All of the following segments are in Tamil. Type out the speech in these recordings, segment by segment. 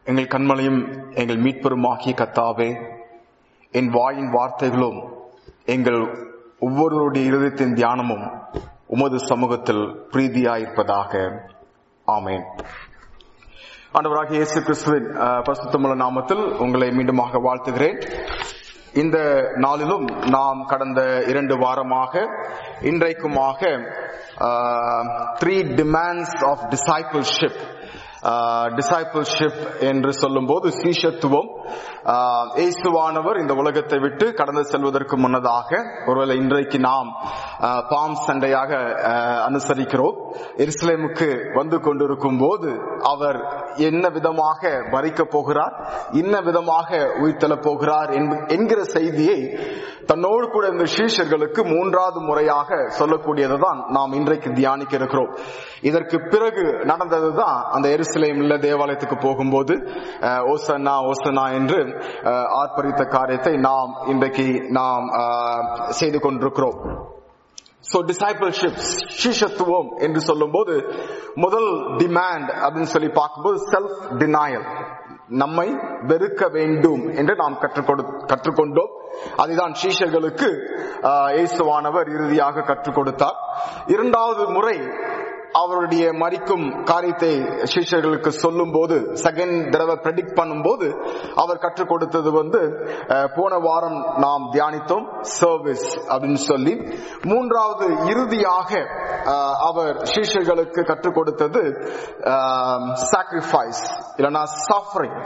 எங்கள் கண்மலையும் எங்கள் மீட்பெருமாகிய கத்தாவே என் வாயின் வார்த்தைகளும் எங்கள் ஒவ்வொருவருடைய இருதயத்தின் தியானமும் உமது சமூகத்தில் பிரீதியாயிருப்பதாக ஆமேன் ஆண்டவராகிய இயேசு கிறிஸ்துவின் அஹ், பரிசுத்தமுள்ள நாமத்தில் உங்களை மீண்டுமாக வாழ்த்துகிறேன் இந்த நாளிலும் நாம் கடந்த இரண்டு வாரமாக இன்றைக்குமாக three demands of discipleship discipleship என்று சொல்லும்போது சீஷத்துவம் ஆஹ், இயேசுவானவர் இந்த உலகத்தை விட்டு கடந்து செல்வதற்கு முன்னதாக ஒருவேளை இன்றைக்கு நாம் ஆஹ், பாம் சண்டையாக ஆஹ், அனுசரிக்கிறோம் எருசலேமுக்கு வந்து கொண்டிருக்கும் போது அவர் என்ன விதமாக மறிக்க போகிறார் என்ன விதமாக உயிர்த்தெழப் போகிறார் என்ப- என்கிற செய்தியை தன்னோடு கூட இந்த சீஷர்களுக்கு மூன்றாவது முறையாக சொல்லக்கூடியதுதான் நாம் இன்றைக்கு தியானிக்க இருக்கிறோம் இதற்கு பிறகு நடந்ததுதான் அந்த எருசலேம்ல தேவாலயத்துக்கு போகும்போது அஹ், ஓசன்னா ஓசன்னா என்று அஹ், ஆர்ப்பரித்த காரியத்தை நாம் இன்றைக்கு நாம் அஹ், செய்து கொண்டிருக்கிறோம் சோ டிசைபிள்ஷிப் சீஷத்துவம் என்று சொல்லும்போது முதல் டிமாண்ட் அப்படின்னு சொல்லி பார்க்கும்போது செல்ஃப் டினாயல் நம்மை வெறுக்க வேண்டும் என்று நாம் கற்றுக்கொடு கற்றுக்கொண்டோம் அதுதான் சீஷர்களுக்கு ஆஹ், இயேசுவானவர் இறுதியாக கற்றுக் கொடுத்தார் இரண்டாவது முறை அவருடைய மறிக்கும் காரியத்தை சிஷ்யர்களுக்கு சொல்லும் போது செகண்ட் தடவை predict பண்ணும்போது அவர் கற்றுக் கொடுத்தது வந்து அஹ், போன வாரம் நாம் தியானித்தோம் சர்வீஸ் அப்படின்னு சொல்லி மூன்றாவது இறுதியாக அஹ், அவர் சிஷ்யர்களுக்கு கற்றுக் கொடுத்தது சாக்ரிஃபைஸ் இல்லைன்னா சஃபரிங்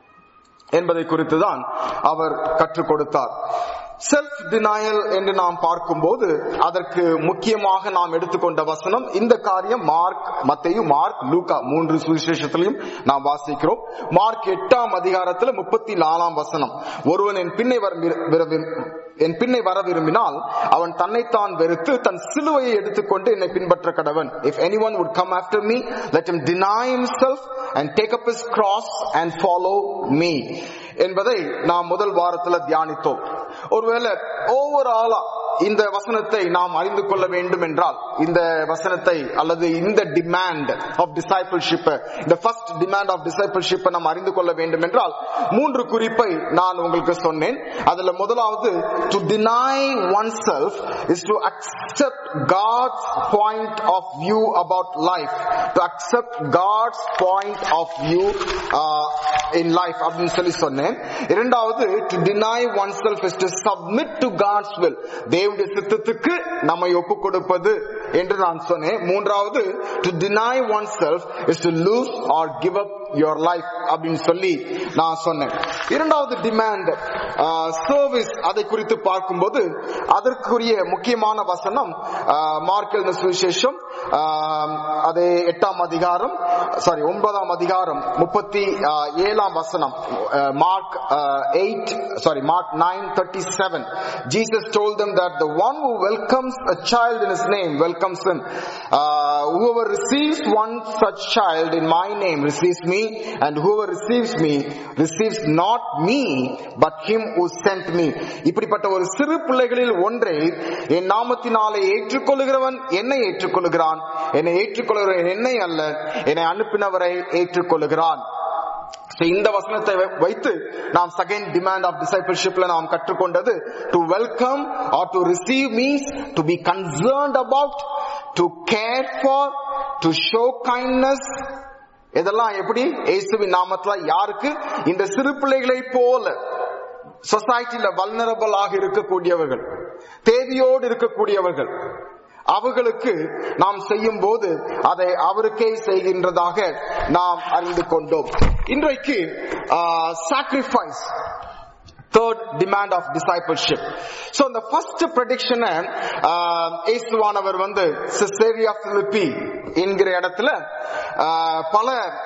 என்பதை குறித்து தான் அவர் கற்றுக் கொடுத்தார் செல்ஃப் டினாயல் என்று நாம் பார்க்கும்போது அதற்கு முக்கியமாக நாம் எடுத்துக்கொண்ட வசனம் இந்த காரியம் மார்க் மத்தையும் மார்க் லூகா மூன்று சுவிசேஷத்திலையும் நாம் வாசிக்கிறோம் மார்க் எட்டாம் அதிகாரத்தில் முப்பத்தி நாலாம் வசனம் ஒருவன் என் பின்னை வர விரு- விரு- என் பின்னை வர விரும்பினால் அவன் தன்னைத்தான் வெறுத்து தன் சிலுவையை எடுத்துக்கொண்டு என்னை பின்பற்ற கடவன் if anyone would come after me let him deny himself and take up his cross and follow me என்பதை நாம் முதல் வாரத்துல தியானித்தோம் ஒருவேளை ஓவராலா இந்த வசனத்தை நாம் அறிந்து கொள்ள வேண்டும் என்றால் இந்த வசனத்தை அல்லது இந்த டிமாண்ட் ஆஃப் டிசைபிள்ஷிப் இந்த ஃபர்ஸ்ட் டிமாண்ட் ஆஃப் டிசைபிள்ஷிப் நாம் அறிந்து கொள்ள வேண்டும் என்றால் மூன்று குறிப்பை நான் உங்களுக்கு சொன்னேன் அதுல முதலாவது to deny oneself is to accept God's point of view about life to accept God's point of view uh, in life அப்படின்னு சொல்லி சொன்னேன் இரண்டாவது to deny oneself is to submit to God's will தேவனுடைய சித்தத்துக்கு நம்மை ஒப்பு கொடுப்பது என்று நான் சொன்னேன் மூன்றாவது to deny oneself is to lose or give up your life அப்படின்னு சொல்லி நான் சொன்னேன் இரண்டாவது டிமாண்ட் சர்வீஸ் அதை குறித்து பார்க்கும்போது அதற்குரிய முக்கியமான வசனம் மார்க் எழுதின சுவிசேஷம் ஆஹ், அது எட்டாம் அதிகாரம் சாரி ஒன்பதாம் அதிகாரம் முப்பத்தி ஆஹ், ஏழாம் வசனம் Mark eight sorry Mark nine thirty seven Jesus told them that the one who welcomes a child in his name welcomes him. Uh, whoever receives one such child in my name receives me, and whoever receives me receives not me, but him who sent me. இப்படிப்பட்ட ஒரு சிறு பிள்ளைகளில் ஒன்றை என் நாமத்தினாலே ஏற்றுக்கொள்கிறவன் என்னை ஏற்றுக்கொள்கிறான் என்னை ஏற்றுக்கொள்கிறவன் என்னை அல்ல என்னை அனுப்பினவரை ஏற்றுக்கொள்கிறான் So, இந்த வசனத்தை வை- வைத்து நாம் செகண்ட் டிமாண்ட் ஆஃப் டிசைபிள்ஷிப்ல நாம் கற்றுக்கொண்டது to welcome or to receive means to be concerned about to care for to show kindness இதெல்லாம் எப்படி இயேசுவின் நாமத்துல யாருக்கு இந்த சிறு பிள்ளைகளை போல சொசைட்டில வல்னரபிள் ஆக இருக்கக்கூடியவர்கள் தேவையோடு இருக்கக்கூடியவர்கள் அவர்களுக்கு நாம் செய்யும் போது அதை அவருக்கே செய்கின்றதாக நாம் அறிந்து கொண்டோம் இன்றைக்கு sacrifice third demand of discipleship so இந்த ஃபர்ஸ்ட் ப்ரெடிக்ஷனை இயேசுவானவர் வந்து சிசேரியா பிலிப்பி என்கிற இடத்துல ஆஹ், பல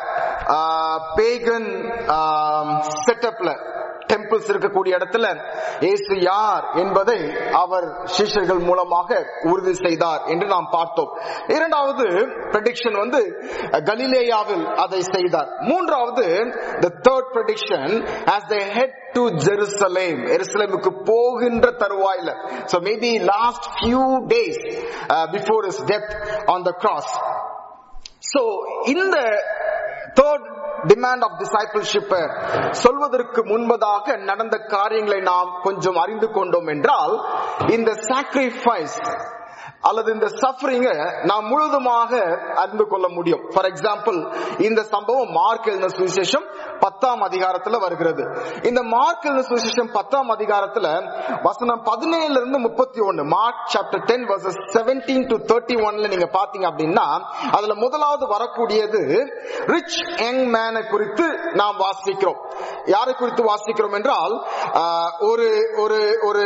பேகன் செட்டப்ல டெம்பிள்ஸ் இருக்கக்கூடிய இடத்துல இயேசு யார் என்பதை அவர் சிஷ்யர்கள் மூலமாக உறுதி செய்தார் என்று நாம் பார்த்தோம் இரண்டாவது ப்ரெடிக்ஷன் வந்து கலிலேயாவில் அதை செய்தார் மூன்றாவது the third prediction as they head to Jerusalem எருசலேமுக்கு போகின்ற தருவாயில so maybe last few days uh, before his death on the cross so இந்த தேர்ட் டிமாண்ட் ஆஃப் டிசைபிள்ஷிப் சொல்வதற்கு முன்பதாக நடந்த காரியங்களை நாம் கொஞ்சம் அறிந்து கொண்டோம் என்றால் இந்த சாக்ரிஃபைஸ் அல்லது இந்த சஃபரிங்க நாம் முழுதுமாக அறிந்து கொள்ள முடியும் ஃபார் எக்ஸாம்பிள் இந்த சம்பவம் மார்க் எழுதின சுவிசேஷம் பத்தாம் அதிகாரத்துல வருகிறது இந்த மார்க் எழுதின சுவிசேஷம் பத்தாம் அதிகாரத்துல வசனம் பதினேழுல இருந்து முப்பத்தி ஒன்னு Mark chapter ten verses seventeen to thirty ஒன்ல நீங்க பாத்தீங்க அப்படின்னா அதுல முதலாவது வரக்கூடியது ரிச் யங் மேனை குறித்து நாம் வாசிக்கிறோம் யாரை குறித்து வாசிக்கிறோம் என்றால் ஆஹ், ஒரு ஒரு ஒரு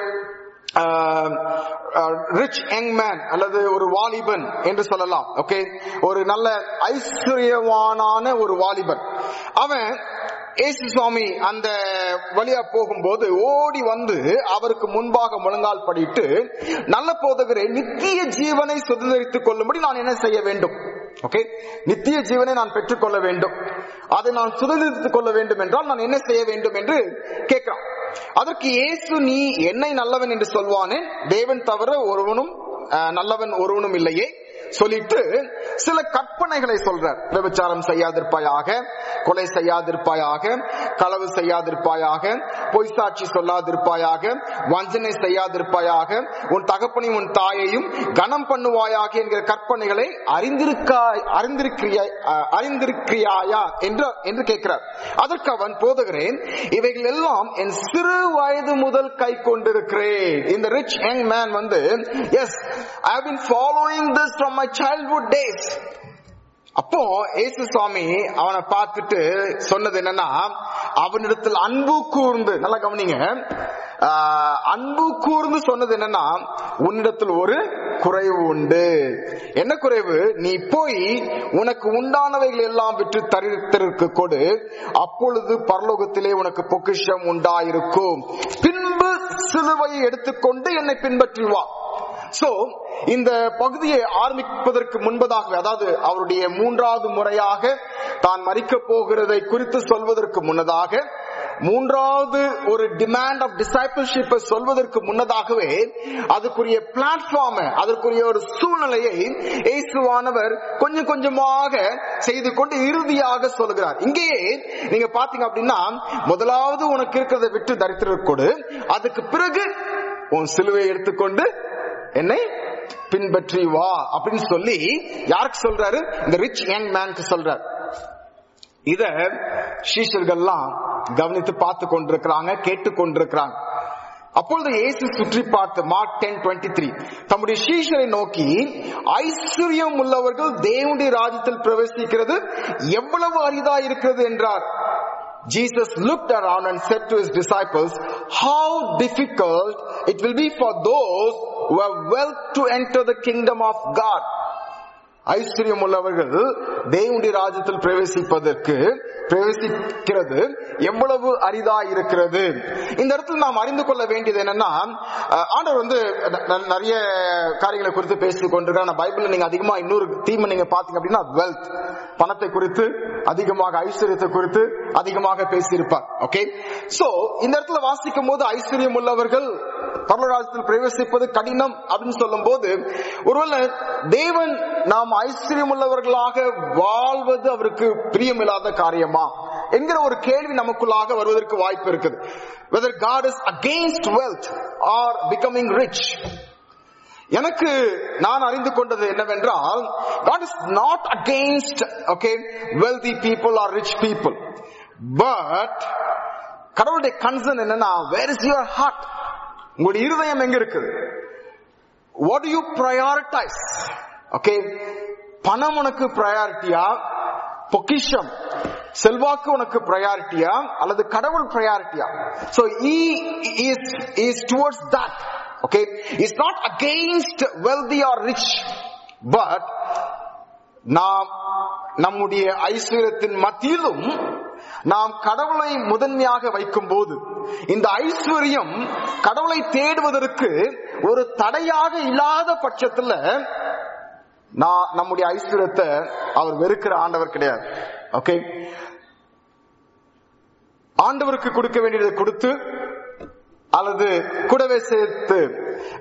ரிச் யங் மேன் அல்லது ஒரு வாலிபன் என்று சொல்லலாம் ஓகே ஒரு நல்ல ஐஸ்வர்யவானான ஒரு வாலிபன் அவன் ஏசு சுவாமி அந்த வழியா போகும்போது ஓடி வந்து அவருக்கு முன்பாக முழங்கால் படிட்டு நல்ல போதகரே நித்திய ஜீவனை சுதந்திரித்துக் கொள்ளும்படி நான் என்ன செய்ய வேண்டும் ஓகே நித்திய ஜீவனை நான் பெற்றுக்கொள்ள வேண்டும் அதை நான் சுதந்திரித்துக் கொள்ள வேண்டும் என்றால் நான் என்ன செய்ய வேண்டும் என்று கேட்கிறான் அதற்கு இயேசு நீ என்னை நல்லவன் என்று சொல்வானே தேவன் தவிர ஒருவனும் அஹ், நல்லவன் ஒருவனும் இல்லையே சொல்லிட்டு சில கற்பனைகளை சொல்றார் விபச்சாரம் செய்யாதிருப்பாயாக கொலை செய்யாதிருப்பாயாக களவு செய்யாதிருப்பாயாக பொய் சாட்சி சொல்லாதிருப்பாயாக வஞ்சனை செய்யாதிருப்பாயாக உன் தகப்பனையும் உன் தாயையும் கனம் பண்ணுவாயாக என்கிற கற்பனைகளை அறிந்திருக்கா அறிந்திருக்கிறியா அஹ், அறிந்திருக்கிறியாயா என்று என்று கேட்கிறார் அதற்கு அவன் போதுகிறேன் இவைகள் எல்லாம் என் சிறு வயது முதல் கை கொண்டிருக்கிறேன் இந்த ரிச் யங் மேன் வந்து yes I have been following this from my childhood days அப்போ ஏசு சுவாமி அவனை பார்த்துட்டு சொன்னது என்னன்னா அவனிடத்தில் அன்பு கூர்ந்து நல்லா கவனிங்க ஆஹ், அன்பு கூர்ந்து சொன்னது என்னன்னா உன்னிடத்தில் ஒரு குறைவு உண்டு என்ன குறைவு நீ போய் உனக்கு உண்டானவைகள் எல்லாம் விற்று தரித்திற்கு கொடு அப்பொழுது பரலோகத்திலே உனக்கு பொக்கிஷம் உண்டாயிருக்கும் பின்பு சிலுவையை எடுத்துக்கொண்டு என்னை பின்பற்றி வா சோ இந்த பகுதியை ஆரம்பிப்பதற்கு முன்பதாக அதாவது அவருடைய மூன்றாவது முறையாக தான் மறிக்க போகிறதை குறித்து சொல்வதற்கு முன்னதாக மூன்றாவது ஒரு டிமாண்ட் ஆஃப் டிசைபிள்ஷிப் சொல்வதற்கு முன்னதாகவே அதுக்குரிய பிளாட்ஃபார்ம் அதற்குரிய ஒரு சூழ்நிலையை இயேசுவானவர் கொஞ்சம் கொஞ்சமாக செய்து கொண்டு இறுதியாக சொல்கிறார் இங்கேயே நீங்க பாத்தீங்க அப்படின்னா முதலாவது உனக்கு இருக்கிறதை விட்டு தரித்திரக் கொடு அதுக்கு பிறகு உன் சிலுவையை எடுத்துக்கொண்டு என்னை பின்பற்றி வா அப்படின்னு சொல்லி யாருக்கு சொல்றாரு இந்த ரிச் யங் மேனுக்கு சொல்றார் இத சீஷர்கள்லாம் கவனித்து பார்த்து கொண்டிருக்கிறாங்க கேட்டு கொண்டிருக்கிறாங்க அப்பொழுது இயேசு சுற்றி பார்த்து மார்க் டென் டுவெண்ட்டி த்ரீ தம்முடைய சீஷரை நோக்கி ஐஸ்வர்யம் உள்ளவர்கள் தேவனுடைய ராஜ்யத்தில் பிரவேசிக்கிறது எவ்வளவு அரிதா இருக்கிறது என்றார் Jesus looked around and said to his disciples, how difficult it will be for those who have wealth to enter the kingdom of God. ஐஸ்வர்யம் உள்ளவர்கள் தேவனுடைய ராஜ்யத்தில் பிரவேசிப்பதற்கு பிரவேசிக்கிறது எவ்வளவு அரிதா இருக்கிறது இந்த இடத்துல நாம் அறிந்து கொள்ள வேண்டியது என்னன்னா அஹ், ஆண்டவர் வந்து ந- ந- நிறைய காரியங்களை குறித்து பேசிக் கொண்டிருக்காங்க பைபிள்ல நீங்க அதிகமா இன்னொரு தீமை நீங்க பாத்தீங்க அப்படின்னா வெல்த் பணத்தை குறித்து அதிகமாக ஐஸ்வர்யத்தை குறித்து அதிகமாக பேசியிருப்பார் ஓகே சோ இந்த இடத்துல வாசிக்கும் போது ஐஸ்வர்யம் உள்ளவர்கள் பரலோகத்தில் பிரவேசிப்பது கடினம் அப்படின்னு சொல்லும் போது ஒருவேளை தேவன் நாம் ஐஸ்வர்யம் உள்ளவர்களாக வாழ்வது அவருக்கு பிரியமில்லாத காரியமா என்கிற ஒரு கேள்வி நமக்குள்ளாக வருவதற்கு வாய்ப்பு இருக்குது whether God is against wealth or becoming rich எனக்கு நான் அறிந்து கொண்டது என்னவென்றால் God is not against okay wealthy people or rich people but கடவுளுடைய கன்சர்ன் என்னன்னா where is your heart உங்களுடைய இருதயம் எங்க இருக்குது what do you prioritize okay பணம் உனக்கு priorityயா பொக்கிஷம் செல்வாக்கு உனக்கு priorityயா அல்லது கடவுள் priorityயா so he is is towards that okay is not against wealthy or rich but நாம் நம்முடைய ஐஸ்வர்யத்தின் மத்தியிலும் நாம் கடவுளை முதன்மையாக வைக்கும் போது இந்த ஐஸ்வர்யம் கடவுளை தேடுவதற்கு ஒரு தடையாக இல்லாத பட்சத்துல நான் நம்முடைய ஐஸ்வர்யத்தை அவர் வெறுக்கிற ஆண்டவர் கிடையாது ஓகே ஆண்டவருக்கு கொடுக்க வேண்டியதை கொடுத்து அல்லது கூடவே சேர்த்து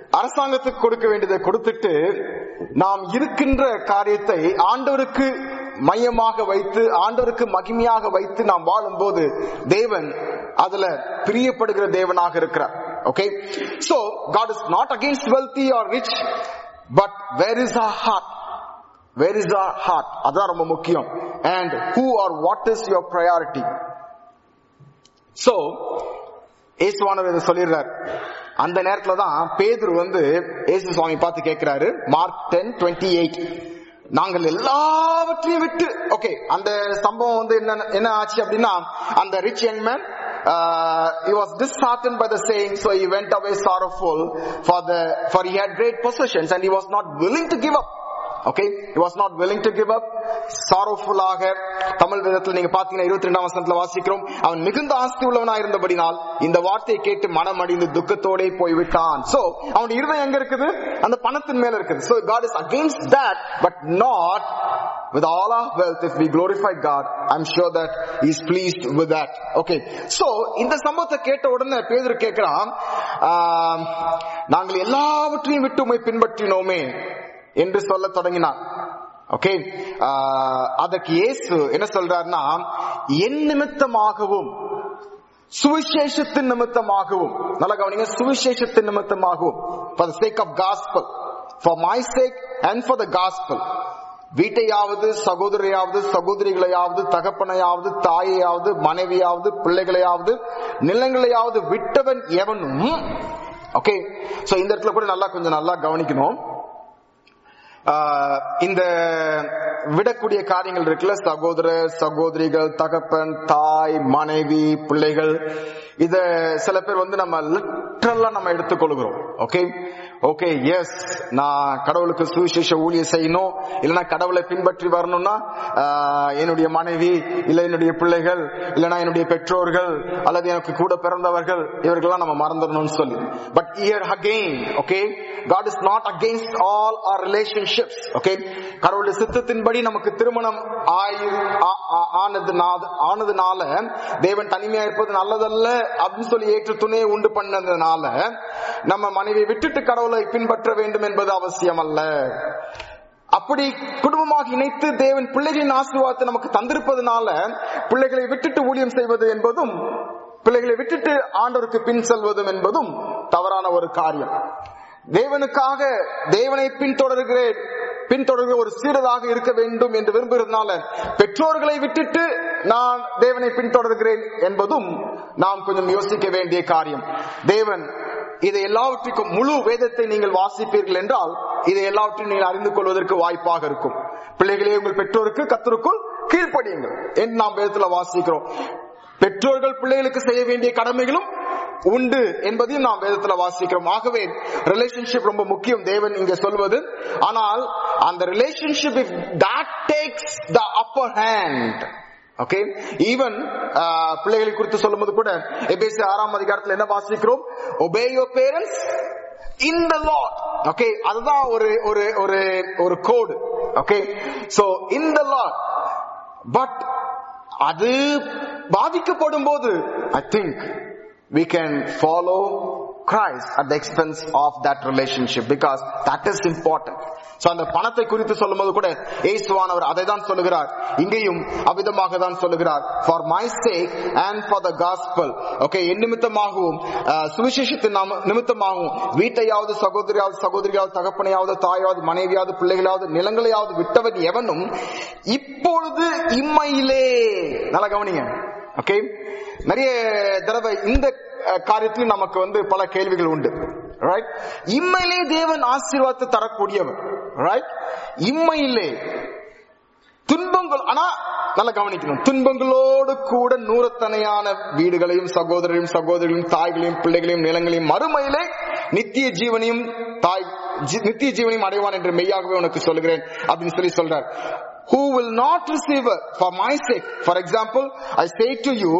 அரசாங்கத்துக்கு கொடுக்க வேண்டியதை கொடுத்துட்டு நாம் இருக்கின்ற காரியத்தை ஆண்டவருக்கு மையமாக வைத்து ஆண்டவருக்கு மகிமையாக வைத்து நாம் வாழும்போது தேவன் அதுல பிரியப்படுகிற தேவனாக இருக்கிறார் okay so God is not against wealthy or rich but where is our heart where is our heart அதான் ரொம்ப முக்கியம் and who or what is your priority so ஏசுவானவர் இதை சொல்லிடுறார் அந்த நேரத்துல தான் பேதுரு வந்து ஏசு சுவாமி பார்த்து கேட்கிறாரு மார்க் டென் டுவெண்ட்டி எயிட் நாங்கள் எல்லாவற்றையும் விட்டு ஓகே அந்த சம்பவம் வந்து என்ன என்ன ஆச்சு அப்படின்னா அந்த rich young man uh, he was disheartened by the saying so he went away sorrowful for the for he had great possessions and he was not willing to give up okay he was not willing to give up sorrowful ஆக தமிழ் வேதத்தில் நீங்க பாத்தீங்கன்னா இருபத்தி ரெண்டாம் வசனத்துல வாசிக்கிறோம் அவன் மிகுந்த ஆஸ்தி உள்ளவனா இருந்தபடினால் இந்த வார்த்தையை கேட்டு மனம் அடிந்து துக்கத்தோட போய்விட்டான் சோ அவனுடைய இருதயம் எங்க இருக்குது அந்த பணத்தின் மேல இருக்குது so god is against that but not with all our wealth if we glorify god i'm sure that he is pleased with that okay so இந்த சம்பவத்தை கேட்ட உடனே பேதுரு கேட்கிறான் ஆஹ், நாங்கள் எல்லாவற்றையும் விட்டு உம்மை பின்பற்றினோமே என்று சொல்ல தொடங்கினார் ஓகே அதற்கு இயேசு என்ன சொல்றாருன்னா என் நிமித்தமாகவும் சுவிசேஷத்தின் நிமித்தமாகவும் நல்ல கவனிங்க சுவிசேஷத்தின் நிமித்தமாகவும் for the sake of gospel for my sake and for the gospel வீட்டையாவது சகோதரையாவது சகோதரிகளையாவது தகப்பனையாவது தாயையாவது மனைவியாவது பிள்ளைகளையாவது நிலங்களையாவது விட்டவன் எவனும் ஓகே சோ இந்த இடத்துல கூட நல்லா கொஞ்சம் நல்லா கவனிக்கணும் ஆஹ் இந்த விடக்கூடிய காரியங்கள் இருக்குல்ல சகோதர சகோதரிகள் தகப்பன் தாய் மனைவி பிள்ளைகள் இத சில பேர் வந்து நம்ம லிட்டரலா நம்ம எடுத்துக்கொள்கிறோம் ஓகே ஓகே எஸ் நான் கடவுளுக்கு சுவிசேஷ ஊழியம் செய்யணும் இல்லைன்னா கடவுளை பின்பற்றி வரணும்னா ஆஹ், என்னுடைய மனைவி இல்ல என்னுடைய பிள்ளைகள் இல்லைன்னா என்னுடைய பெற்றோர்கள் அல்லது எனக்கு கூட பிறந்தவர்கள் இவர்கள்லாம் நம்ம மறந்துடணும்னு சொல்லி but here again okay God is not against all our relationships okay கடவுளுடைய சித்தத்தின்படி நமக்கு திருமணம் ஆயி ஆ- ஆ- ஆனதுனா- ஆனதுனால தேவன் தனிமையா இருப்பது நல்லதல்ல அப்படின்னு சொல்லி ஏற்று துணையை உண்டு பண்ணதுனால நம்ம மனைவியை விட்டுட்டு கடவுளை பின்பற்ற வேண்டும் என்பது அவசியம் அல்ல அப்படி குடும்பமாக இணைத்து தேவன் பிள்ளைகளின் ஆசீர்வாதத்தை நமக்கு தந்திருப்பதனால பிள்ளைகளை விட்டுட்டு ஊழியம் செய்வது என்பதும் பிள்ளைகளை விட்டுட்டு ஆண்டவருக்கு பின் செல்வதும் என்பதும் தவறான ஒரு காரியம் தேவனுக்காக தேவனை பின்தொடர்கிறேன் பின்தொடர்கிற ஒரு சீடராக இருக்க வேண்டும் என்று விரும்புகிறதுனால பெற்றோர்களை விட்டுட்டு நான் தேவனை பின்தொடர்கிறேன் என்பதும் நாம் கொஞ்சம் யோசிக்க வேண்டிய காரியம் தேவன் இதை எல்லாவற்றுக்கும் முழு வேதத்தை நீங்கள் வாசிப்பீர்கள் என்றால் இதை எல்லாவற்றையும் நீங்கள் அறிந்து கொள்வதற்கு வாய்ப்பாக இருக்கும் பிள்ளைகளே உங்கள் பெற்றோருக்கு கத்தருக்குள் கீழ்ப்படியுங்கள் என்று நாம் வேதத்துல வாசிக்கிறோம் பெற்றோர்கள் பிள்ளைகளுக்கு செய்ய வேண்டிய கடமைகளும் உண்டு என்பதையும் நாம் வேதத்துல வாசிக்கிறோம் ஆகவே ரிலேஷன்ஷிப் ரொம்ப முக்கியம் தேவன் இங்க சொல்வது ஆனால் அந்த relationship if that takes the upper hand okay even பிள்ளைகளை குறித்து சொல்லும்போது கூட எபேசி ஆறாம் அதிகாரத்துல என்ன வாசிக்கிறோம் obey your parents in the lord okay அதுதான் ஒரு ஒரு ஒரு ஒரு கோடு okay so in the lord but அது பாதிக்கப்படும் போது I think we can follow Christ at the expense of that relationship because that is important. So அந்த பணத்தை குறித்து சொல்லும்போது கூட இயேசுவானவர் அதை தான் சொல்லுகிறார் இங்கேயும் அவ்விதமாக தான் சொல்லுகிறார் for my sake and for the gospel okay என் நிமித்தமாகவும் அஹ், சுவிசேஷத்தின் நாம- நிமித்தமாகவும் வீட்டையாவது சகோதரியாவது சகோதரியாவது தகப்பனையாவது தாயாவது மனைவியாவது பிள்ளைகளாவது நிலங்களையாவது விட்டவன் எவனும் இப்பொழுது இம்மையிலே நல்லா கவனிங்க ஓகே நிறைய தடவை இந்த அஹ், காரியத்திலும் நமக்கு வந்து பல கேள்விகள் உண்டு ரைட் இம்மையிலே தேவன் ஆசீர்வாதத்தை தரக்கூடியவர் ரைட் இம்மையிலே துன்பங்கள் ஆனா நல்லா கவனிக்கணும் துன்பங்களோடு கூட நூறத்தனையான வீடுகளையும் சகோதரரையும் சகோதரிகளையும் தாய்களையும் பிள்ளைகளையும் நிலங்களையும் மறுமையிலே நித்திய ஜீவனையும் தாய் ஜி- நித்திய ஜீவனையும் அடைவான் என்று மெய்யாகவே உனக்கு சொல்லுகிறேன் அப்படின்னு சொல்லி சொல்றார் who will not receive for my sake for example i say to you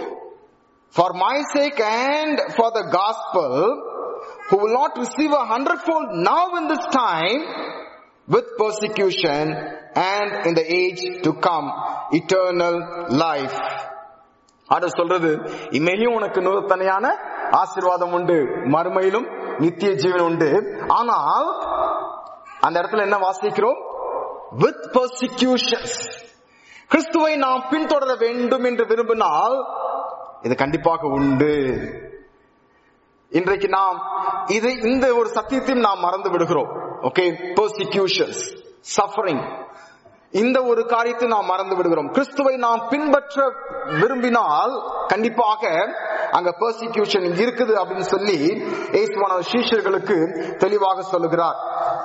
for my sake and for the gospel who will not receive a hundredfold now in this time with persecution and in the age to come eternal life ஆண்டவர் சொல்றது இம்மையிலும் உனக்கு நூறுத்தனையான ஆசீர்வாதம் உண்டு மறுமையிலும் நித்திய ஜீவன் உண்டு ஆனால் அந்த இடத்துல என்ன வாசிக்கிறோம் வித் பர்சிக்யூஷன்ஸ் கிறிஸ்துவை நாம் பின்தொடர வேண்டும் என்று விரும்பினால் இது கண்டிப்பாக உண்டு இன்றைக்கு நாம் இது இந்த ஒரு சத்தியத்தையும் நாம் மறந்து விடுகிறோம் ஓகே பர்சிக்யூஷன்ஸ் சஃபரிங் இந்த ஒரு காரியத்தை நாம் மறந்து விடுகிறோம் கிறிஸ்துவை நாம் பின்பற்ற விரும்பினால் கண்டிப்பாக அங்க பர்சிக்யூஷன் இருக்குது அப்படின்னு சொல்லி ஏசுவான சீஷர்களுக்கு தெளிவாக சொல்லுகிறார்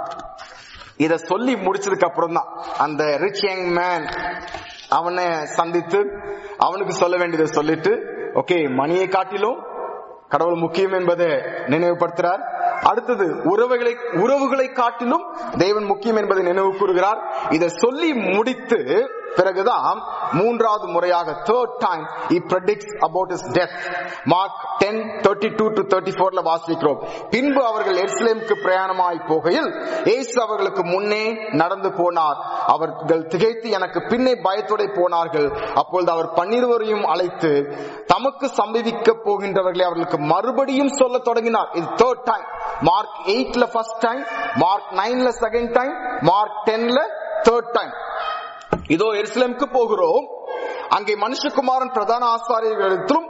இத சொல்லி முடிச்சதுக்கு அப்புறம் தான் அந்த ரிச் யங் மேன் அவனை சந்தித்து அவனுக்கு சொல்ல வேண்டியதை சொல்லிட்டு ஓகே மணியை காட்டிலும் கடவுள் முக்கியம் என்பதை நினைவுபடுத்துறார் அடுத்தது உறவுகளை உறவுகளை காட்டிலும் தேவன் முக்கியம் என்பதை நினைவு கூறுகிறார் இதை சொல்லி முடித்து பிறகுதான் மூன்றாவது முறையாக third time he predicts about his death Mark ten thirty two to thirty ஃபோர்ல வாசிக்கிறோம் பின்பு அவர்கள் எருசலேமுக்கு பிரயாணமாய் போகையில் இயேசு அவர்களுக்கு முன்னே நடந்து போனார் அவர்கள் திகைத்து எனக்கு பின்னே பயத்தோட போனார்கள் அப்பொழுது அவர் பன்னிருவரையும் அழைத்து தமக்கு சம்பவிக்க போகின்றவர்களை அவர்களுக்கு மறுபடியும் சொல்ல தொடங்கினார் இது தேர்ட் டைம் மார்க் எயிட்ல ஃபர்ஸ்ட் டைம் மார்க் நைன்ல செகண்ட் டைம் மார்க் டென்ல தேர்ட் டைம் இதோ எருசலேமுக்கு போகிறோம் அங்கே மனுஷகுமாரன் பிரதான ஆசாரியர்களிடத்திலும்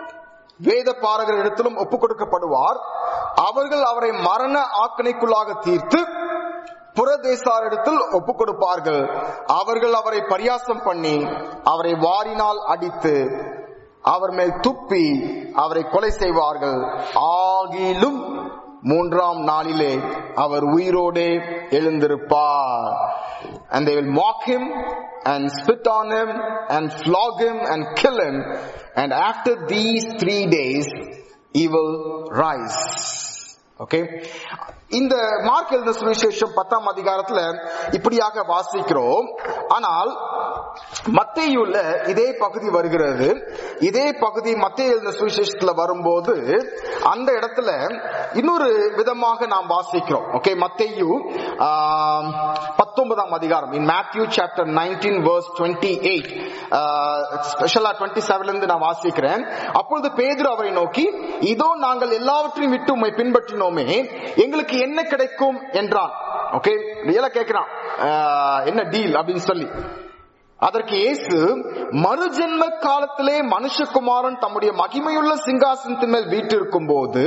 வேத பாரகர்களிடத்திலும் ஒப்புக் கொடுக்கப்படுவார் அவர்கள் அவரை மரண ஆக்கணைக்குள்ளாக தீர்த்து புறதேசாரிடத்தில் ஒப்புக் கொடுப்பார்கள் அவர்கள் அவரை பரியாசம் பண்ணி அவரை வாரினால் அடித்து அவர் மேல் துப்பி அவரை கொலை செய்வார்கள் ஆகிலும் மூன்றாம் நாளிலே அவர் உயிரோடே எழுந்திருப்பார் and they will mock him and spit on him and flog him and kill him and after these three days he will rise okay இந்த மார்க் எழுத சுவிசேஷம் பத்தாம் அதிகாரத்துல இப்படியாக வாசிக்கிறோம் ஆனால் மத்தேயுல இதே பகுதி வருகிறது இதே பகுதி மத்திய எழுத சுவிசேஷத்துல வரும்போது அந்த இடத்துல இன்னொரு விதமாக நாம் வாசிக்கிறோம் ஓகே மத்தேயு ஆம், பத்தொன்பதாம் அதிகாரம் in Matthew chapter nineteen verse twenty eight ஸ்பெஷலா டுவெண்ட்டி செவன்ல இருந்து நான் வாசிக்கிறேன் அப்பொழுது பேதுரு அவரை நோக்கி இதோ நாங்கள் எல்லாவற்றையும் விட்டு உம்மை பின்பற்றினோமே எங்களுக்கு என்ன கிடைக்கும் என்றான் ஓகே ரியலா கேட்கிறான் ஆஹ், என்ன டீல் அப்படின்னு சொல்லி அதற்கு இயேசு மறுஜென்ம காலத்திலே மனுஷகுமாரன் தம்முடைய மகிமையுள்ள சிங்காசனத்தின் மேல் வீற்றிருக்கும் போது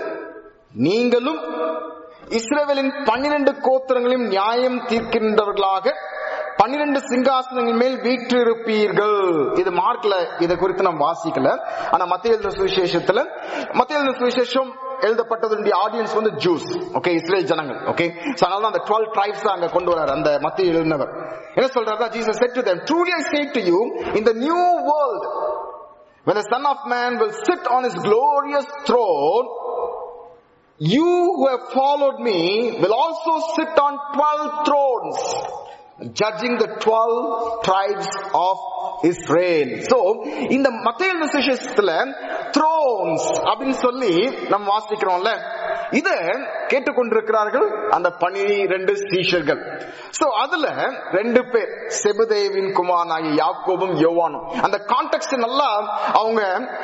நீங்களும் இஸ்ரவேலின் பன்னிரண்டு கோத்திரங்களையும் நியாயம் தீர்க்கின்றவர்களாக பன்னிரண்டு சிங்காசனங்கள் மேல் வீற்றிருப்பீர்கள் இது மார்க்ல இதை குறித்து நாம் வாசிக்கல ஆனா மத்திய எழுதின சுவிசேஷத்துல மத்திய எழுதின சுவிசேஷம் எழுதப்பட்டதனுடைய ஆடியன்ஸ் வந்து ஜூஸ் ஓகே இஸ்ரேல் ஜனங்கள் ஓகே அதனால தான் அந்த டுவெல் ட்ரைப்ஸ் அங்க கொண்டு வரார் அந்த மத்திய எழுதினவர் என்ன சொல்றாரு Jesus said to them truly i say to you in the new world when the son of man will sit on his glorious throne you who have followed me will also sit on 12 thrones judging the 12 tribes of Israel. So, இந்த மத்திய விசேஷத்துல thrones அப்படின்னு சொல்லி நம்ம வாசிக்கிறோம்ல இத கேட்டுக்கொண்டிருக்கிறார்கள் அந்த பனிரெண்டு சீஷர்கள் சோ அதுல ரெண்டு பேர் செபுதேவின் குமாரனாகிய யாக்கோபும் யோவானும் அந்த கான்டெக்ட் நல்லா அவங்க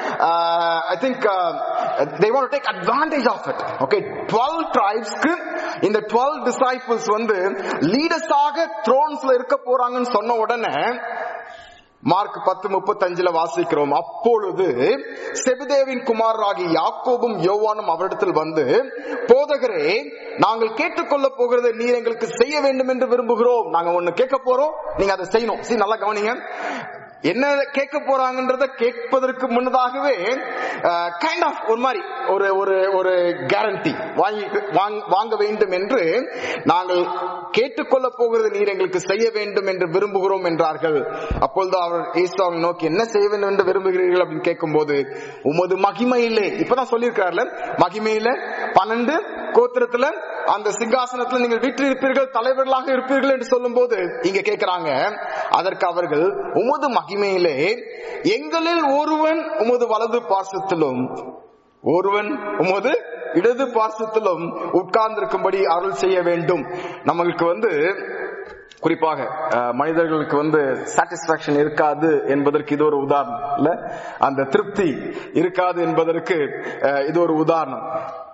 I think they want to take advantage of it okay 12 tribesக்கு இந்த 12 disciples வந்து லீடர்ஸாக த்ரோன்ஸ்ல இருக்க போறாங்கன்னு சொன்ன உடனே மார்க் பத்து முப்பத்தஞ்சுல வாசிக்கிறோம் அப்பொழுது செபுதேவின் குமாரராகி யாக்கோபும் யோவானும் அவரிடத்தில் வந்து போதகரே நாங்கள் கேட்டுக்கொள்ள போகிறது நீர் எங்களுக்கு செய்ய வேண்டும் என்று விரும்புகிறோம் நாங்க ஒண்ணு கேட்க போறோம் நீங்க அதை செய்யணும் சரி நல்லா கவனிங்க என்ன கேட்க போறாங்கன்றத கேட்பதற்கு முன்னதாகவே கைண்ட் ஆஃப் ஒரு மாதிரி ஒரு ஒரு ஒரு கேரண்டி வாங்கி வாங்க- வாங்க வேண்டும் என்று நாங்கள் கேட்டுக்கொள்ள போகிறது நீர் எங்களுக்கு செய்ய வேண்டும் என்று விரும்புகிறோம் என்றார்கள் அப்பொழுது அவர் ஈஸ்வாவை நோக்கி என்ன செய்ய வேண்டும் என்று விரும்புகிறீர்கள் அப்படின்னு கேட்கும்போது உமது மகிமையிலே இப்பதான் சொல்லியிருக்காருல மகிமையில பன்னெண்டு கோத்திரத்துல அந்த சிங்காசனத்துல நீங்கள் வீட்டில் இருப்பீர்கள் தலைவர்களாக இருப்பீர்கள் என்று சொல்லும்போது இங்க கேட்கிறாங்க அதற்கு அவர்கள் உமது மகிமையிலே எங்களில் ஒருவன் உமது வலது பாசத்திலும் ஒருவன் உமது இடது பாசத்திலும் உட்கார்ந்திருக்கும்படி அருள் செய்ய வேண்டும் நம்மளுக்கு வந்து குறிப்பாக அஹ், மனிதர்களுக்கு வந்து சாட்டிஸ்பாக்சன் இருக்காது என்பதற்கு இது ஒரு உதாரணம் இல்ல அந்த திருப்தி இருக்காது என்பதற்கு அஹ், இது ஒரு உதாரணம்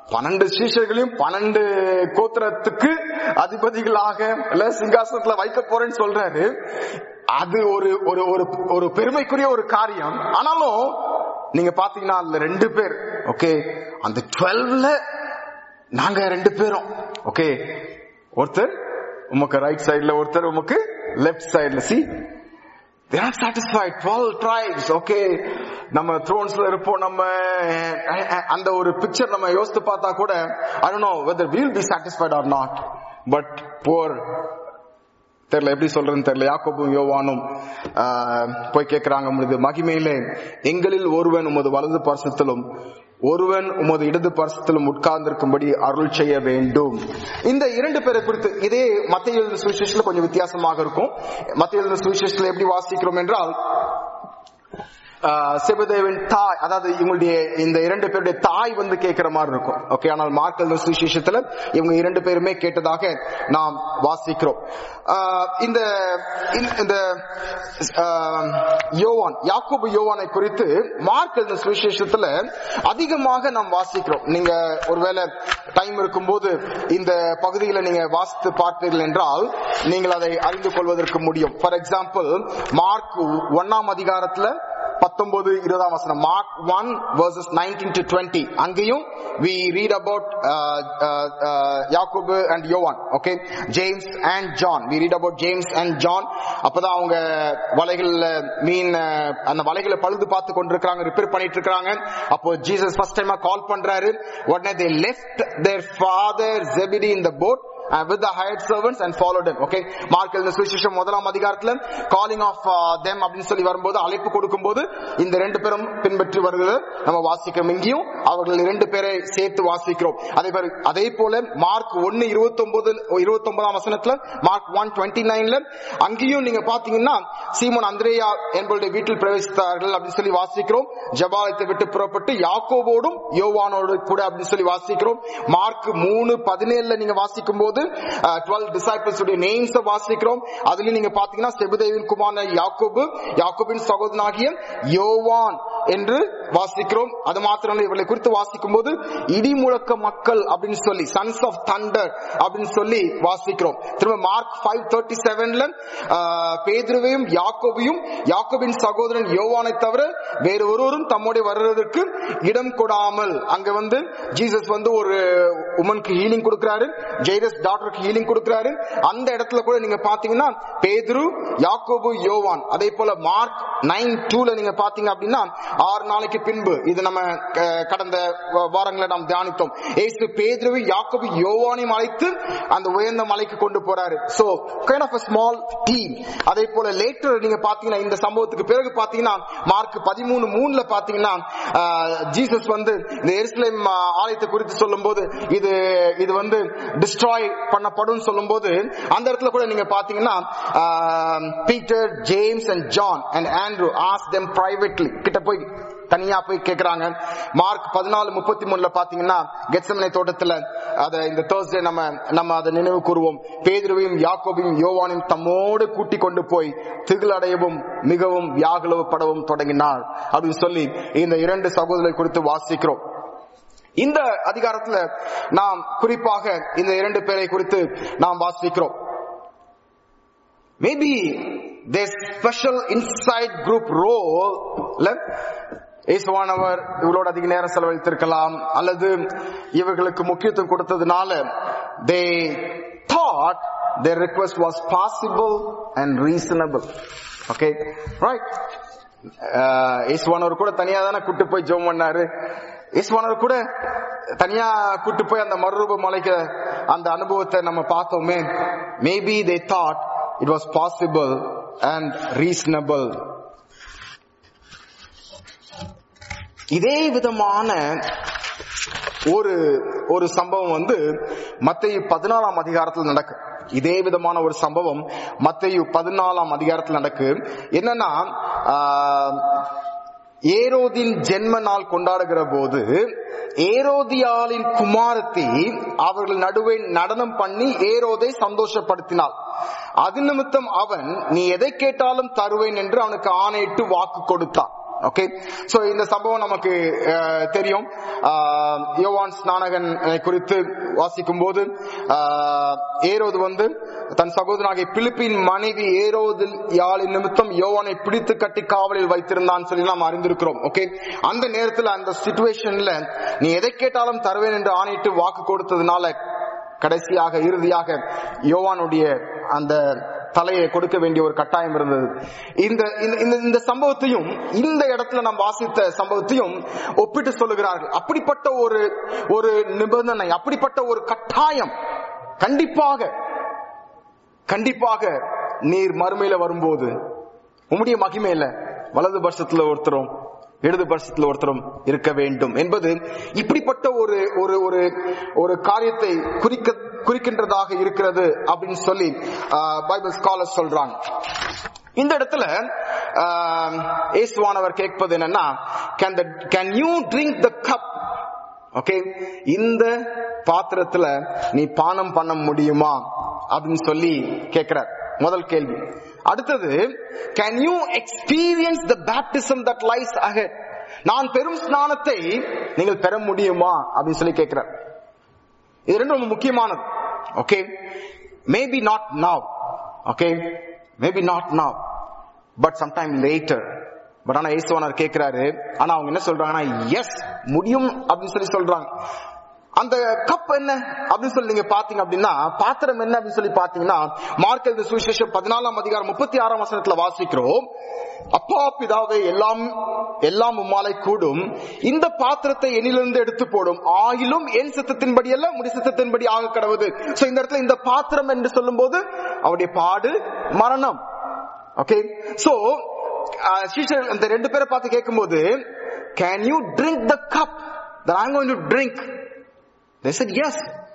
பன்னெண்டு சீஷர்களையும் பன்னெண்டு கோத்திரத்துக்கு அதிபதிகளாக இல்ல சிங்காசனத்துல வைக்க போறேன்னு சொல்றாரு அது ஒரு ஒரு ஒரு ஒரு பெருமைக்குரிய ஒரு காரியம் ஆனாலும் நீங்க பாத்தீங்கன்னா அதுல ரெண்டு பேர் ஓகே அந்த டுவெல்வ்ல நாங்க ரெண்டு பேரும் ஓகே ஒருத்தர் உமக்கு ரைட் சைடுல ஒருத்தர் உமக்கு லெஃப்ட் சைடுல சி they are not satisfied 12 tribes okay நம்ம த்ரோன்ஸ்ல இருப்போம் நம்ம அஹ், அஹ், அந்த ஒரு பிக்சர் நம்ம யோசித்து பார்த்தா கூட I don't know whether we'll be satisfied or not but poor தெரியல எப்படி சொல்றதுன்னு தெரியல யாக்கோபும் யோவானும் ஆஹ், போய் கேட்கிறாங்க உமது மகிமையிலே எங்களில் ஒருவன் உமது வலது பரிசத்திலும் ஒருவன் உமது இடது பரிசத்திலும் உட்கார்ந்திருக்கும்படி அருள் செய்ய வேண்டும் இந்த இரண்டு பேரை குறித்து இதே மத்திய எழுதின சுவிசேஷத்துல கொஞ்சம் வித்தியாசமாக இருக்கும் மத்திய எழுதின சுவிசேஷத்துல எப்படி வாசிக்கிறோம் என்றால் ஆஹ், செபதேவின் தாய் அதாவது இவங்களுடைய இந்த இரண்டு பேருடைய தாய் வந்து கேட்கிற மாதிரி இருக்கும் ஓகே ஆனால் மார்க்கல் சுவிசேஷத்துல இவங்க இரண்டு பேருமே கேட்டதாக நாம் வாசிக்கிறோம் ஆஹ், இந்த இந்த- இந்த ஆஹ், யோவான் யாக்கோபு யோவானை குறித்து மார்க் எழுதின சுவிசேஷத்துல அதிகமாக நாம் வாசிக்கிறோம் நீங்க ஒருவேளை டைம் இருக்கும்போது இந்த பகுதிகளை நீங்க வாசித்து பார்ப்பீர்கள் என்றால் நீங்கள் அதை அறிந்து கொள்வதற்கு முடியும் ஃபார் எக்ஸாம்பிள் மார்க் ஒன்னாம் அதிகாரத்துல பத்தொன்பது இருபதாம் வசனம் Mark one verses nineteen to twenty அங்கேயும் வி ரீட் அபவுட் யாக்கோபு அண்ட் யோவான் okay James and John we read about James and John அப்பதான் அவங்க வலைகள்ல மீன் அஹ், அந்த வலைகளை பழுது பார்த்து கொண்டிருக்காங்க ரிப்பேர் பண்ணிட்டு இருக்காங்க அப்போ ஜீசஸ் ஃபர்ஸ்ட் டைமா கால் பண்றாரு உடனே they left their father Zebedee in the boat uh, with the hired servants and followed him okay Mark எழுதின சுவிசேஷம் முதலாம் அதிகாரத்துல காலிங் ஆஃப் them அப்படின்னு சொல்லி வரும்போது அழைப்பு கொடுக்கும்போது இந்த ரெண்டு பேரும் பின்பற்றி வருகிறது நம்ம வாசிக்கிறோம் இங்கேயும் அவர்கள் இரண்டு பேரை சேர்த்து வாசிக்கிறோம் அதே மாதிரி அதே போல மார்க் ஒன்னு இருபத்தி ஒன்பது இருபத்தி ஒன்பதாம் வசனத்துல மார்க் ஒன் டுவெண்ட்டி நைன்ல அங்கேயும் நீங்க பாத்தீங்கன்னா சீமோன் அந்திரேயா என்பவருடைய வீட்டில் பிரவேசித்தார்கள் அப்படின்னு சொல்லி வாசிக்கிறோம் ஜபாலயத்தை விட்டு புறப்பட்டு யாக்கோபோடும் யோவானோடு கூட அப்படின்னு சொல்லி வாசிக்கிறோம் மார்க் மூணு பதினேழுல நீங்க வாசிக்கும் போது டுவெல் டிசைபிள்ஸ் உடைய நேம்ஸ் வாசிக்கிறோம் அதுலயும் நீங்க பாத்தீங்கன்னா செபுதேவின் குமாரன யாக்கோபு யாக்கோபின் சகோதரனாகிய யோவான் என்று வாசிக்கிறோம் அது மாத்திரம் இல்ல, இவர்களை குறித்து வாசிக்கும் போது இடி முழக்க மக்கள் அப்படின்னு சொல்லி சன்ஸ் ஆஃப் தண்டர் அப்படின்னு சொல்லி வாசிக்கிறோம் திரும்ப மார்க் ஃபைவ் தேர்ட்டி செவன்ல பேதுருவையும் யாக்கோபையும் யாக்கோபின் சகோதரன் யோவானை தவிர வேறு ஒருவரும் தம்முடைய வர்றதற்கு இடம் கொடாமல் அங்க வந்து ஜீசஸ் வந்து ஒரு உமனுக்கு ஹீலிங் கொடுக்கிறாரு ஜெய்ரஸ் டாக்டருக்கு ஹீலிங் கொடுக்கிறாரு அந்த இடத்துல கூட நீங்க பாத்தீங்கன்னா பேதுரு யாக்கோபு யோவான் அதே போல மார்க் நைன் டூல நீங்க பாத்தீங்க அப்படின்னா ஆறு நாளைக்கு பின்பு இது நம்ம அஹ், கடந்த வா- வாரங்களை நாம் தியானித்தோம் ஏசு பேதுருவை யாக்கோபு யோவானையும் அழைத்து அந்த உயர்ந்த மலைக்கு கொண்டு போறாரு so kind of small team அதே போல லேட்டர் நீங்க பாத்தீங்கன்னா இந்த சம்பவத்துக்கு பிறகு பாத்தீங்கன்னா மார்க் பதிமூணு மூணுல பாத்தீங்கன்னா ஜீசஸ் வந்து இந்த எருசலேம் ஆஹ், ஆலயத்தை குறித்து சொல்லும்போது இது இது வந்து டிஸ்ட்ராய் பண்ணப்படும் சொல்லும்போது அந்த இடத்துல கூட நீங்க பாத்தீங்கன்னா Peter James and John and Andrew ஆஸ் தெம் பிரைவேட்லி கிட்ட போய் தனியா போய் கேக்குறாங்க மார்க் பதினாலு முப்பத்தி மூணுல பாத்தீங்கன்னா கெட்சமனை தோட்டத்துல அத இந்த தேர்ஸ்டே நம்ம நம்ம அதை நினைவு கூறுவோம் பேதுருவையும் யாக்கோபையும் யோவானையும் தம்மோடு கூட்டிக் கொண்டு போய் திகிலடையவும் மிகவும் வியாகுலப்படவும் தொடங்கினார் அப்படின்னு சொல்லி இந்த இரண்டு சகோதரரை குறித்து வாசிக்கிறோம் இந்த அதிகாரத்துல நாம் குறிப்பாக இந்த இரண்டு பேரை குறித்து நாம் வாசிக்கிறோம் maybe their special inside group role இயேசுவானவர் இவளோட அதிக நேரம் செலவழித்திருக்கலாம் அல்லது இவர்களுக்கு முக்கியத்துவம் கொடுத்ததுனால they thought their request was possible and reasonable okay right இயேசுவானவர் கூட தனியா தானே கூட்டு போய் ஜெபம் பண்ணாரு இயேசுவானவர் கூட தனியா கூட்டு போய் அந்த மறுரூப மலைக்கு அந்த அனுபவத்தை நம்ம பார்த்தோமே maybe they thought it was possible and reasonable இதே விதமான ஒரு ஒரு சம்பவம் வந்து மத்திய பதினாலாம் அதிகாரத்தில் நடக்கு இதே விதமான ஒரு சம்பவம் மத்திய பதினாலாம் அதிகாரத்தில் நடக்கு என்னன்னா ஆஹ், ஏரோதின் ஜென்ம நாள் கொண்டாடுகிற போது ஏரோதியாளின் குமாரத்தி அவர்கள் நடுவே நடனம் பண்ணி ஏரோதை சந்தோஷப்படுத்தினாள் அது நிமித்தம் அவன் நீ எதை கேட்டாலும் தருவேன் என்று அவனுக்கு ஆணையிட்டு வாக்கு கொடுத்தான் ஓகே சோ இந்த சம்பவம் நமக்கு அஹ், தெரியும் ஆஹ், யோவான் ஸ்நானகன் குறித்து வாசிக்கும் போது ஏரோது வந்து தன் சகோதரனாகிய பிலிப்பின் மனைவி ஏரோது யாழின் நிமித்தம் யோவானை பிடித்து கட்டி காவலில் வைத்திருந்தான் சொல்லி நாம் அறிந்திருக்கிறோம் ஓகே அந்த நேரத்துல அந்த சிச்சுவேஷன்ல நீ எதை கேட்டாலும் தருவேன் என்று ஆணையிட்டு வாக்கு கொடுத்ததுனால கடைசியாக இறுதியாக யோவானுடைய அந்த தலையை கொடுக்க வேண்டிய ஒரு கட்டாயம் இருந்தது இந்த இந்த- இந்த இந்த சம்பவத்தையும் இந்த இடத்துல நாம் வாசித்த சம்பவத்தையும் ஒப்பிட்டு சொல்லுகிறார்கள் அப்படிப்பட்ட ஒரு ஒரு நிபந்தனை அப்படிப்பட்ட ஒரு கட்டாயம் கண்டிப்பாக கண்டிப்பாக நீர் மறுமையில வரும்போது உம்முடைய மகிமையில வலது பட்சத்துல ஒருத்தரும் இடது பட்சத்துல ஒருத்தரும் இருக்க வேண்டும் என்பது இப்படிப்பட்ட ஒரு ஒரு ஒரு ஒரு காரியத்தை குறிக்க குறிக்கின்றதாக இருக்கிறது அப்படின்னு சொல்லி ஆஹ், பைபிள் ஸ்காலர் சொல்றாங்க இந்த இடத்துல ஆஹ், இயேசுவானவர் கேட்பது என்னன்னா can can you drink the cup okay இந்த பாத்திரத்துல நீ பானம் பண்ண முடியுமா அப்படின்னு சொல்லி கேட்கிறார் முதல் கேள்வி அடுத்தது can you experience the baptism that lies ahead நான் பெரும் ஸ்நானத்தை நீங்கள் பெற முடியுமா அப்படின்னு சொல்லி கேட்கிறார் இது ரெண்டும் ரொம்ப முக்கியமானது okay maybe not now okay maybe not now but sometime later but ஆனா இயேசுவானர் கேட்கிறாரு ஆனா அவங்க என்ன சொல்றாங்கன்னா எஸ் முடியும் அப்படின்னு சொல்லி சொல்றாங்க அந்த கப் என்ன அப்படின்னு சொல்லி நீங்க பாத்தீங்க அப்படின்னா பாத்திரம் என்ன அப்படின்னு சொல்லி பாத்தீங்கன்னா மார்க் எழுதிய சுவிசேஷம் பதினாலாம் அதிகாரம் முப்பத்தி ஆறாம் வசனத்துல வாசிக்கிறோம் அப்பா பிதாவே எல்லாம் எல்லாம் உம்மாலை கூடும் இந்த பாத்திரத்தை என்னிலிருந்து எடுத்து போடும் ஆயிலும் என் சித்தத்தின்படி அல்ல முடி சித்தத்தின்படி ஆக கடவுது சோ இந்த இடத்துல இந்த பாத்திரம் என்று சொல்லும்போது அவருடைய பாடு மரணம் ஓகே சோ சீஷர் அந்த ரெண்டு பேரை பார்த்து கேட்கும்போது can you drink the cup that I'm going to drink they said yes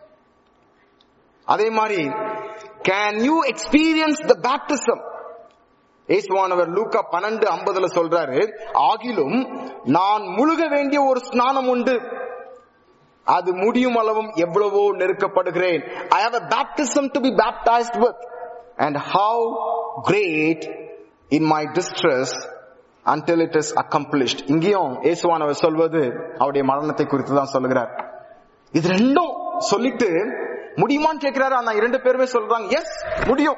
அதே மாதிரி can you experience the baptism இயேசுவானவர் லூக்கா பன்னெண்டு ஐம்பதுல சொல்றாரு ஆகிலும் நான் முழுக வேண்டிய ஒரு ஸ்நானம் உண்டு அது முடியும் அளவும் எவ்வளவோ நெருக்கப்படுகிறேன் I have a baptism to be baptized with and how great in my distress until it is accomplished இங்கேயும் இயேசுவானவர் சொல்வது அவருடைய மரணத்தை குறித்து தான் சொல்லுகிறார் இது ரெண்டும் சொல்லிட்டு முடியுமான்னு கேட்கிறாரு ஆனா இரண்டு பேருமே சொல்றாங்க எஸ் முடியும்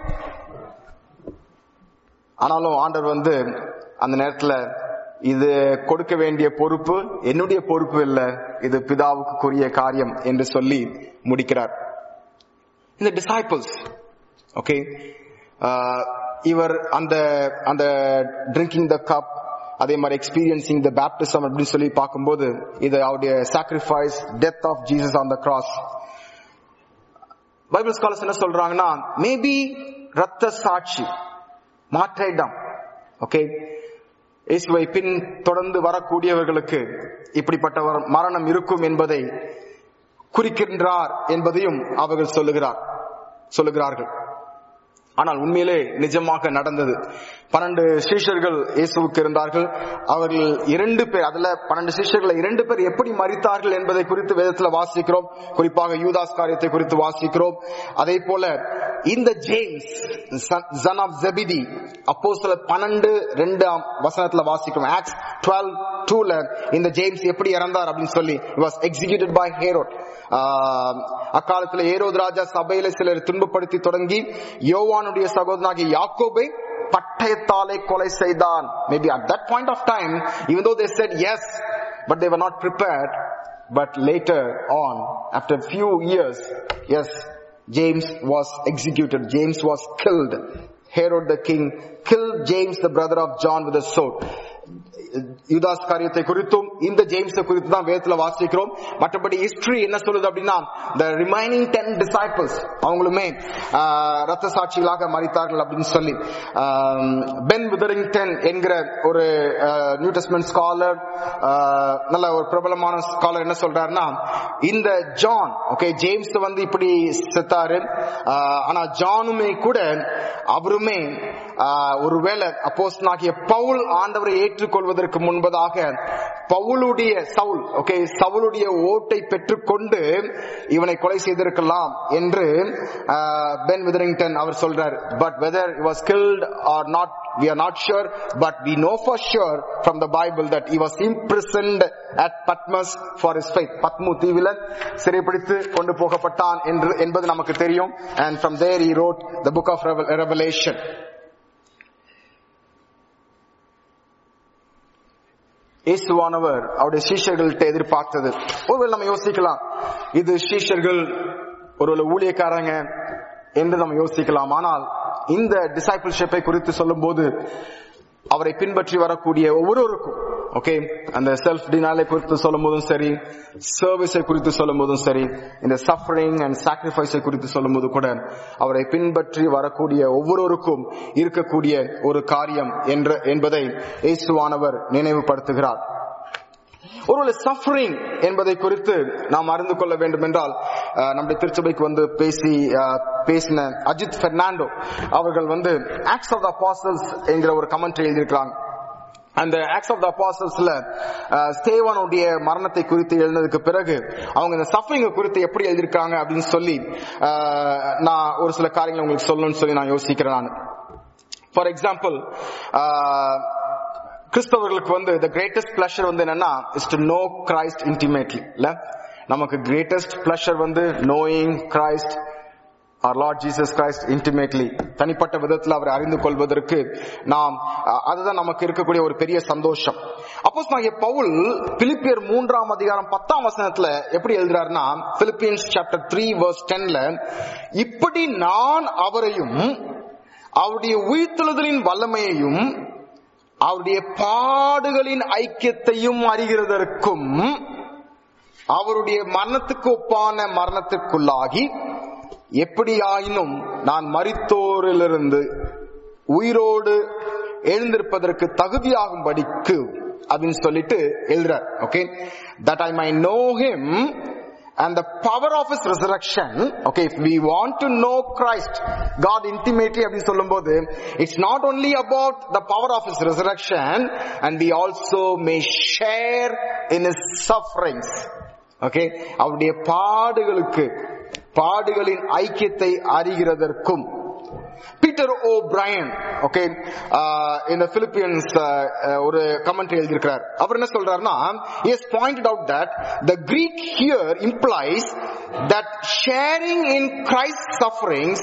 ஆனாலும் ஆண்டவர் வந்து அந்த நேரத்துல இது கொடுக்க வேண்டிய பொறுப்பு என்னுடைய பொறுப்பு இல்ல இது பிதாவுக்குரிய காரியம் என்று சொல்லி முடிக்கிறார் இந்த டிசைபிள்ஸ் ஓகே இவர் அந்த அந்த ட்ரிங்கிங் த கப் அதே மாதிரி எக்ஸ்பீரியன்சிங் த பேப்டிசம் அப்படின்னு சொல்லி பார்க்கும்போது இது அவருடைய sacrifice death of Jesus on the cross Bible scholars என்ன சொல்றாங்கன்னா மேபி ரத்த சாட்சி மாற்ற இடம் ஓகே இயேசுவை பின் தொடர்ந்து வரக்கூடியவர்களுக்கு இப்படிப்பட்ட ஒரு மரணம் இருக்கும் என்பதை குறிக்கின்றார் என்பதையும் அவர்கள் சொல்லுகிறார் சொல்லுகிறார்கள் ஆனால் உண்மையிலே நிஜமாக நடந்தது பன்னெண்டு சீஷர்கள் இயேசுவுக்கு இருந்தார்கள் அவர்கள் இரண்டு பேர் அதுல பன்னெண்டு சீஷர்கள் இரண்டு பேர் எப்படி மறித்தார்கள் என்பதை குறித்து வேதத்துல வாசிக்கிறோம் குறிப்பாக யூதாஸ் காரியத்தை குறித்து வாசிக்கிறோம் அதே போல இந்த ஜேம்ஸ் சன் ஆஃப் ஜெபிடி அப்போ சில பன்னெண்டு ரெண்டு வசனத்துல வாசிக்கிறோம் ஆக்ஸ் டுவெல் டூல இந்த ஜேம்ஸ் எப்படி இறந்தார் அப்படின்னு சொல்லி வாஸ் எக்ஸிக்யூட்டட் பை ஹேரோட் அக்காலத்துல ஏரோது ராஜா சபையில சிலர் துன்பப்படுத்தி தொடங்கி யோவானுடைய சகோதரனாகிய யாக்கோபை பட்டயத்தாலே கொலை செய்தான் maybe at that point of time even though they said yes but they were not prepared but later on after few years yes james was executed james was killed herod the king killed james the brother of john with a sword Judas காரியத்தை குறித்தும் இந்த ஜேம்ஸ் குறித்து தான் வேதத்துல வாசிக்கிறோம் மற்றபடி ஹிஸ்டரி என்ன சொல்லுது அப்படின்னா the remaining டென் disciples அவங்களுமே ஆஹ், ரத்த சாட்சிகளாக மறித்தார்கள் அப்படின்னு சொல்லி பென் விதரிங்டன் என்கிற ஒரு நியூ டெஸ்ட்மெண்ட் ஸ்காலர் நல்ல ஒரு பிரபலமான ஸ்காலர் என்ன சொல்றாருன்னா இந்த ஜான் ஓகே ஜேம்ஸ் வந்து இப்படி செத்தாரு ஆஹ், ஆனா ஜானுமே கூட அவருமே ஆஹ், ஒருவேளை அப்போஸ்தலனாகிய பவுல் ஆண்டவரை ஏற்றுக்கொள்வதற்கு முன்பதாக பவுலுடைய சவுல் ஓகே சவுலுடைய ஓட்டை பெற்றுக்கொண்டு இவனை கொலை செய்திருக்கலாம் என்று ஆஹ், பென் விதரிங்டன் அவர் சொல்றார் but whether was killed or not we are not sure but we know for sure from the bible that he was imprisoned at patmos for his faith பத்மு தீவில சிறைப்பிடித்து கொண்டு போகப்பட்டான் என்று என்பது நமக்கு தெரியும் and from there he wrote the book of Revel- revelation இயேசுவானவர் அவருடைய சீஷர்கள்ட்ட எதிர்பார்த்தது ஒருவேளை நம்ம யோசிக்கலாம் இது சீஷர்கள் ஒருவேளை ஊழியக்காரங்க என்று நம்ம யோசிக்கலாம் ஆனால் இந்த டிசைபிள்ஷிப்பை குறித்து சொல்லும்போது அவரை பின்பற்றி வரக்கூடிய ஒவ்வொருவருக்கும் ஓகே அந்த செல்ஃப் டினாலை குறித்து சொல்லும் போதும் சரி சர்வீஸை குறித்து சொல்லும் போதும் சரி இந்த சஃபரிங் அண்ட் சாக்ரிஃபைஸை குறித்து சொல்லும் போது கூட அவரை பின்பற்றி வரக்கூடிய ஒவ்வொருவருக்கும் இருக்கக்கூடிய ஒரு காரியம் என்ற என்பதை இயேசுவானவர் நினைவுபடுத்துகிறார் ஒருவேளை சஃபரிங் என்பதை குறித்து நாம் அறிந்து கொள்ள வேண்டும் என்றால் அஹ், நம்முடைய திருச்சபைக்கு வந்து பேசி அஹ், பேசின அஜித் பெர்னாண்டோ அவர்கள் வந்து ஆக்ஸ் ஆஃப் த அப்பாசல்ஸ் என்கிற ஒரு கமெண்ட் எழுதியிருக்கிறாங்க அந்த ஆக்ஸ் ஆஃப் த அப்பாசல்ஸ்ல ஸ்தேவானுடைய மரணத்தை குறித்து எழுதினதுக்கு பிறகு அவங்க இந்த சஃபரிங் குறித்து எப்படி எழுதியிருக்காங்க அப்படின்னு சொல்லி அஹ், நான் ஒரு சில காரியங்களை உங்களுக்கு சொல்லணும்னு சொல்லி நான் யோசிக்கிறேன் நான் ஃபார் எக்ஸாம்பிள் கிறிஸ்தவர்களுக்கு வந்து the greatest pleasure வந்து என்னன்னா is to know Christ intimately இல்ல நமக்கு greatest pleasure வந்து knowing Christ our Lord Jesus Christ intimately தனிப்பட்ட விதத்தில் அவரை அறிந்து கொள்வதற்கு நாம் அஹ், அதுதான் நமக்கு இருக்கக்கூடிய ஒரு பெரிய சந்தோஷம் அப்போஸ் பவுல் பிலிப்பியர் மூன்றாம் அதிகாரம் பத்தாம் வசனத்துல எப்படி எழுதுறாருன்னா பிலிப்பியன்ஸ் சாப்டர் த்ரீ வர்ஸ் டென்ல இப்படி நான் அவரையும் அவருடைய உயிர்த்தெழுதலின் வல்லமையையும் அவருடைய பாடுகளின் ஐக்கியத்தையும் அறிகிறதற்கும் அவருடைய மரணத்துக்கு ஒப்பான மரணத்திற்குள்ளாகி எப்படியாயினும் நான் மரித்தோரிலிருந்து உயிரோடு எழுந்திருப்பதற்கு தகுதியாகும்படிக்கு அப்படின்னு சொல்லிட்டு எழுதுறார் okay that I may know him and the power of his resurrection okay if we want to know christ god intimately அப்படின்னு சொல்லும்போது it's not only about the power of his resurrection and we also may share in his sufferings okay அவருடைய பாடுகளுக்கு பாடுகளின் ஐக்கியத்தை அறிகிறதற்கும் பீட்டர் ஓ பிரையன் ஓகே இந்த பிலிப்பியன்ஸ் ஒரு கமெண்ட் எழுதியிருக்கிறார் அவர் என்ன சொல்றாருன்னா is pointed out that the Greek here implies that sharing in Christ sufferings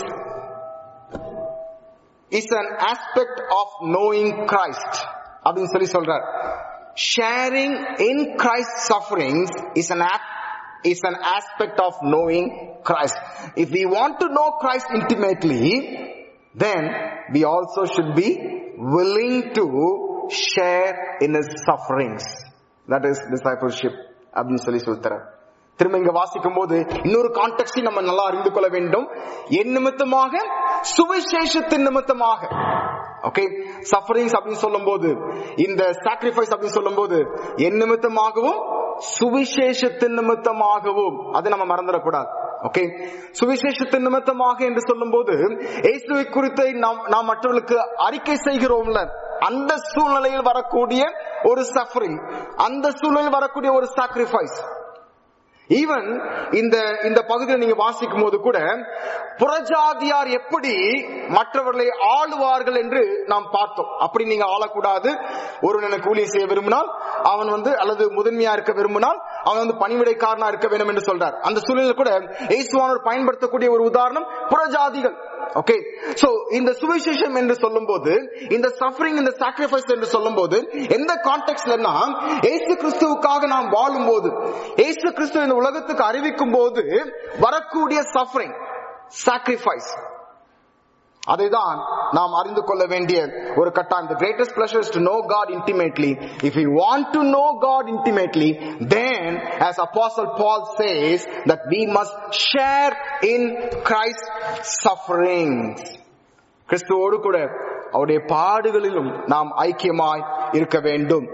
is an aspect of knowing Christ அப்படின்னு சொல்லி சொல்றார் sharing in Christ sufferings is an act is an aspect of knowing Christ. If we want to know Christ intimately, then we also should be willing to share in his sufferings. That is discipleship. அப்படின்னு சொல்லி சொல்லித்தரார் திரும்ப இங்க வாசிக்கும் போது இன்னொரு கான்டெக்ட் நம்ம நல்லா அறிந்து கொள்ள வேண்டும் என் நிமித்தமாக சுவிசேஷத்தின் நிமித்தமாக ஓகே சஃபரிங்ஸ் அப்படின்னு சொல்லும் போது இந்த சாக்ரிஃபைஸ் அப்படின்னு சொல்லும் போது என் நிமித்தமாகவும் சுவிசேஷத்தின் நிமித்தமாகவும் அதை நம்ம மறந்துடக்கூடாது ஓகே சுவிசேஷத்தின் நிமித்தமாக என்று சொல்லும் போது இயேசுவை குறித்து நாம் நாம் மற்றவர்களுக்கு அறிக்கை செய்கிறோம்ல அந்த சூழ்நிலையில் வரக்கூடிய ஒரு சஃபரிங் அந்த சூழ்நிலையில் வரக்கூடிய ஒரு சாக்ரிஃபைஸ் ஈவன் இந்த இந்த பகுதியில் நீங்க வாசிக்கும் போது கூட புறஜாதியார் எப்படி மற்றவர்களை ஆளுவார்கள் என்று நாம் பார்த்தோம் அப்படி நீங்க ஆளக்கூடாது ஒருவன் எனக்கு ஊழியம் செய்ய விரும்பினால் அவன் வந்து அல்லது முதன்மையா இருக்க விரும்பினால் அவன் வந்து பணிவிடைக்காரனா இருக்க வேண்டும் என்று சொல்றார் அந்த சூழ்நிலையில் கூட இயேசுவானவர் பயன்படுத்தக்கூடிய ஒரு உதாரணம் புறஜாதிகள் ஓகே சோ இந்த சுவிசேஷம் என்று சொல்லும் போது இந்த சஃபரிங் இந்த சாக்ரிஃபைஸ் என்று சொல்லும் போது எந்த கான்டெக்ட்லன்னா ஏசு கிறிஸ்துவுக்காக நாம் வாழும் போது ஏசு கிறிஸ்து இந்த உலகத்துக்கு அறிவிக்கும் போது வரக்கூடிய சஃபரிங் சாக்ரிஃபைஸ் அதைதான் நாம் அறிந்து கொள்ள வேண்டிய ஒரு கட்டாயம் the greatest pleasure is to know God intimately if we want to know God intimately then as apostle Paul says that we must share in Christ's sufferings கிறிஸ்துவோடு கூட அவருடைய பாடுகளிலும் நாம் ஐக்கியமாய் இருக்க வேண்டும்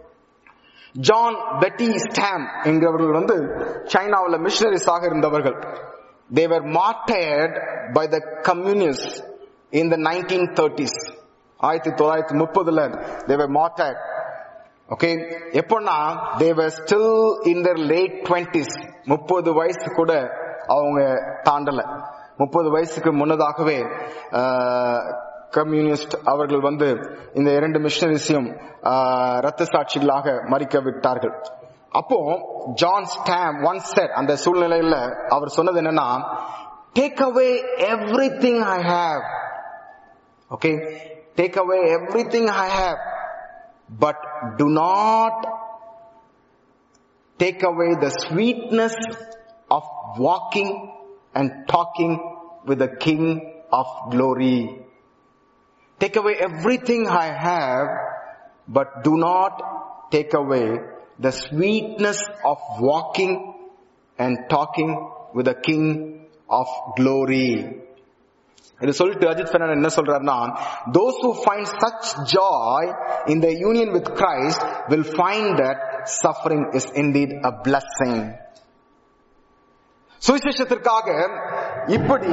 ஜான் பெட்டி ஸ்டாம் என்கிறவர்கள் வந்து சைனாவில் மிஷனரிஸாக இருந்தவர்கள் they were martyred by the communists in the 1930s ஆயிரத்தி தொள்ளாயிரத்தி முப்பதுல they were martyred ஓகே எப்போன்னா they were still in their late 20s முப்பது வயசு கூட அவங்க தாண்டல முப்பது வயசுக்கு முன்னதாகவே ஆஹ், கம்யூனிஸ்ட் அவர்கள் வந்து இந்த இரண்டு மிஷனரிஸையும் ரத்த சாட்சிகளாக மறிக்க விட்டார்கள் அப்போ ஜான் ஸ்டாம் ஒன் செட் அந்த சூழ்நிலையில அவர் சொன்னது என்னன்னா take away everything I have okay take away everything I have but do not take away the sweetness of walking and talking with the King of glory. Take away everything I have, but do not take away the sweetness of walking and talking with the King of glory. இது சொல்லிட்டு அஜித் ஃபெர்னாண்ட் என்ன சொல்றாருன்னா those who find such joy in the union with Christ will find that suffering is indeed a blessing சுவிசேஷத்திற்காக இப்படி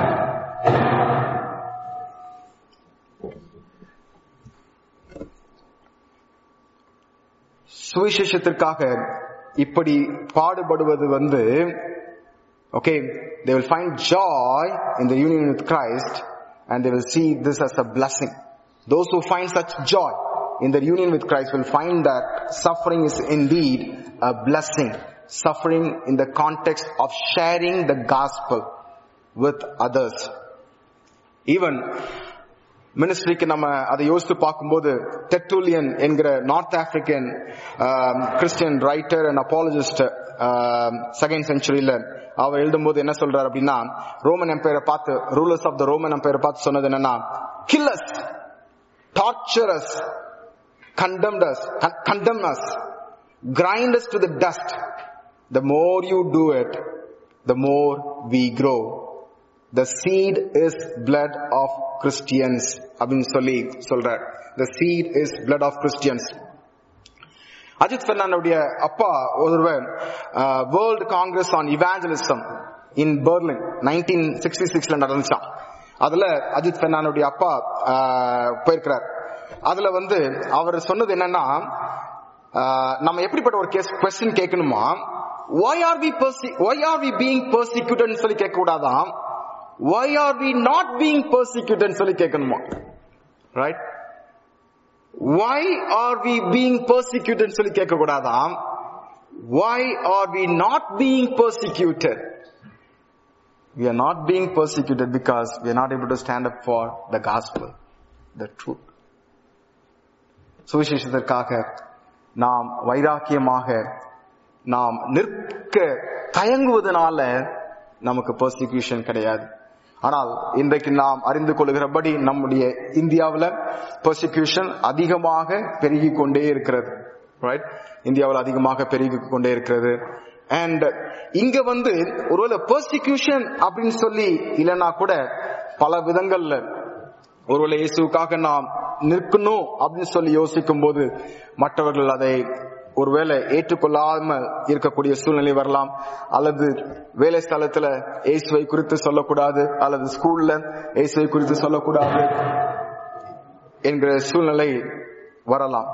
சுவிசேஷத்திற்காக இப்படி பாடுபடுவது வந்து Okay, they will find joy in the union with Christ and they will see this as a blessing. Those who find such joy in their union with Christ will find that suffering is indeed a blessing. Suffering in the context of sharing the gospel with others. Even மினிஸ்ட்ரிக்கு நம்ம அதை யோசித்து பார்க்கும்போது டெட்டூலியன் என்கிற North African Christian writer and apologist second செஞ்சுரியில அவர் எழுதும்போது என்ன சொல்றாரு அப்படின்னா ரோமன் எம்பையரை பார்த்து ரூலர்ஸ் ஆஃப் த ரோமன் எம்பையரை பார்த்து சொன்னது என்னன்னா kill us torture us condemn us condemn us grind us to the dust the more you do it the more we grow the seed is blood of Christians அப்படின்னு சொல்லி சொல்றார் the seed is blood of Christians Ajith பெர்னாண்டுடைய அப்பா ஒருவர் World Congress on Evangelism in Berlin nineteen sixty சிக்ஸ்ல நடந்துச்சான் அதுல அஜித் பெர்னாண்டுடைய அப்பா போயிருக்கிறார் அதுல வந்து அவர் சொன்னது என்னன்னா நம்ம எப்படிப்பட்ட ஒரு கேஸ் கொஸ்டின் கேட்கணுமா why are we why are we being persecuted சொல்லி கேட்க கூடாதான் why are we not being persecuted சொல்லி கேட்கணுமா right why are we being persecuted சொல்லி கேட்க கூடாதாம் why are we not being persecuted we are not being persecuted because we are not able to stand up for the gospel the truth சுவிசேஷத்திற்காக நாம் வைராக்கியமாக நாம் நிற்க தயங்குவதனால நமக்கு பர்சிக்யூஷன் கிடையாது ஆனால் இன்றைக்கு நாம் அறிந்து கொள்கிறபடி நம்முடைய இந்தியாவில் பர்சிக்யூஷன் அதிகமாக பெருகி கொண்டே இருக்கிறது ரைட் இந்தியாவில் அதிகமாக பெருகி கொண்டே இருக்கிறது அண்ட் இங்க வந்து ஒருவேளை பர்சிக்யூஷன் அப்படின்னு சொல்லி இல்லைன்னா கூட பல விதங்கள்ல ஒருவேளை இயேசுக்காக நாம் நிற்கணும் அப்படின்னு சொல்லி யோசிக்கும் போது மற்றவர்கள் அதை ஒருவேளை ஏற்றுக்கொள்ளாமல் இருக்கக்கூடிய சூழ்நிலை வரலாம் அல்லது வேலை ஸ்தலத்துல இயேசுவை குறித்து சொல்லக்கூடாது அல்லது ஸ்கூல்ல இயேசுவை குறித்து சொல்லக்கூடாது என்கிற சூழ்நிலை வரலாம்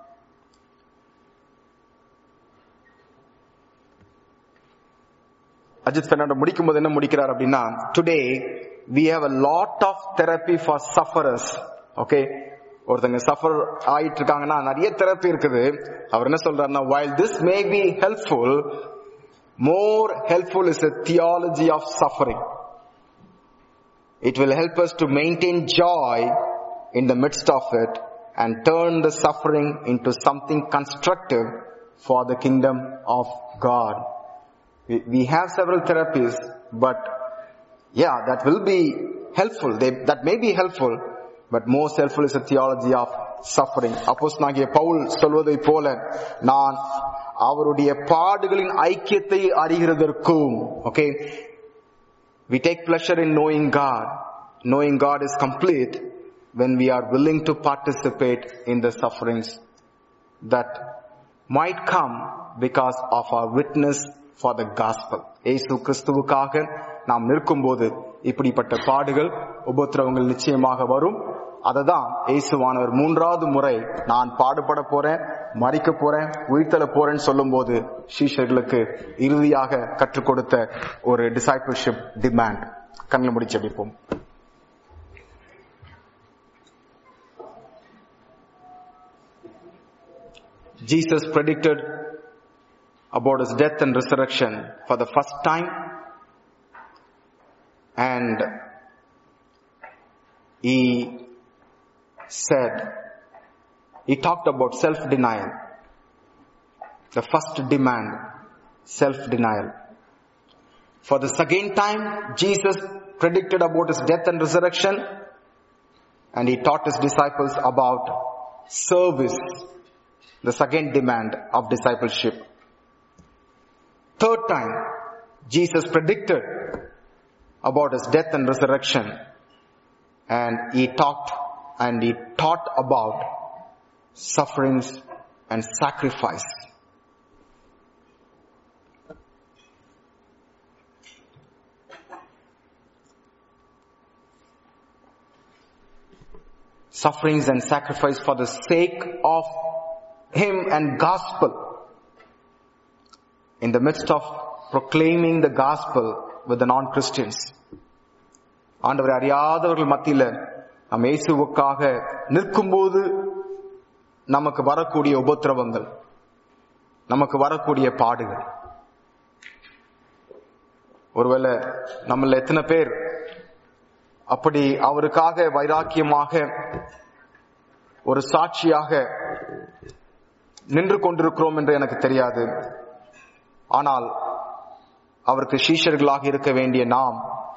அஜித் பெர்னாண்டோ முடிக்கும் போது என்ன முடிக்கிறார் அப்படின்னா today we have a lot of therapy for sufferers okay ஒருத்தங்க சஃபர் ஆயிட்டு இருக்காங்கன்னா நிறைய தெரப்பி இருக்குது அவர் என்ன சொல்றாருன்னா while this may be helpful more helpful is a theology of suffering it will help us to maintain joy in the midst of it and turn the suffering into something constructive for the kingdom of God we, we have several therapies but yeah that will be helpful they, that may be helpful but most helpful is a theology of suffering அப்போஸ் நாகிய பவுல் சொல்வதை போல நான் அவருடைய பாடுகளின் ஐக்கியத்தை அறிகிறதற்கும் okay we take pleasure in knowing God knowing God is complete when we are willing to participate in the sufferings that might come because of our witness for the gospel இயேசு கிறிஸ்துவுக்காக நாம் நிற்கும்போது இப்படிப்பட்ட பாடுகள் உபத்திரவங்கள் நிச்சயமாக வரும் அதை தான் இயேசுவானவர் மூன்றாவது முறை நான் பாடுபட போறேன் மறிக்க போறேன் உயிர்த்தல போறேன்னு சொல்லும் போது சீஷர்களுக்கு இறுதியாக கற்றுக் கொடுத்த ஒரு டிசைபிள்ஷிப் டிமாண்ட் கண்ணில் முடிச்சு அடிப்போம் Jesus predicted about his death and resurrection for the first time and he said, he talked about self-denial. The first demand, self-denial. For the second time, Jesus predicted about his death and resurrection and he taught his disciples about service, the second demand of discipleship. Third time, Jesus predicted about his death and resurrection and he talked and he taught about sufferings and sacrifice. Sufferings and sacrifice for the sake of him and gospel. In the midst of proclaiming the gospel with the non-Christians. ஆண்டவரை அறியாதவர்கள் மத்தியில நாம் இயேசுவுக்காக நிற்கும்போது நமக்கு வரக்கூடிய உபத்திரவங்கள் நமக்கு வரக்கூடிய பாடுகள் ஒருவேளை நம்மள எத்தனை பேர் அப்படி அவருக்காக வைராக்கியமாக ஒரு சாட்சியாக நின்று கொண்டிருக்கிறோம் என்று எனக்கு தெரியாது ஆனால் அவருக்கு சீஷர்களாக இருக்க வேண்டிய நாம்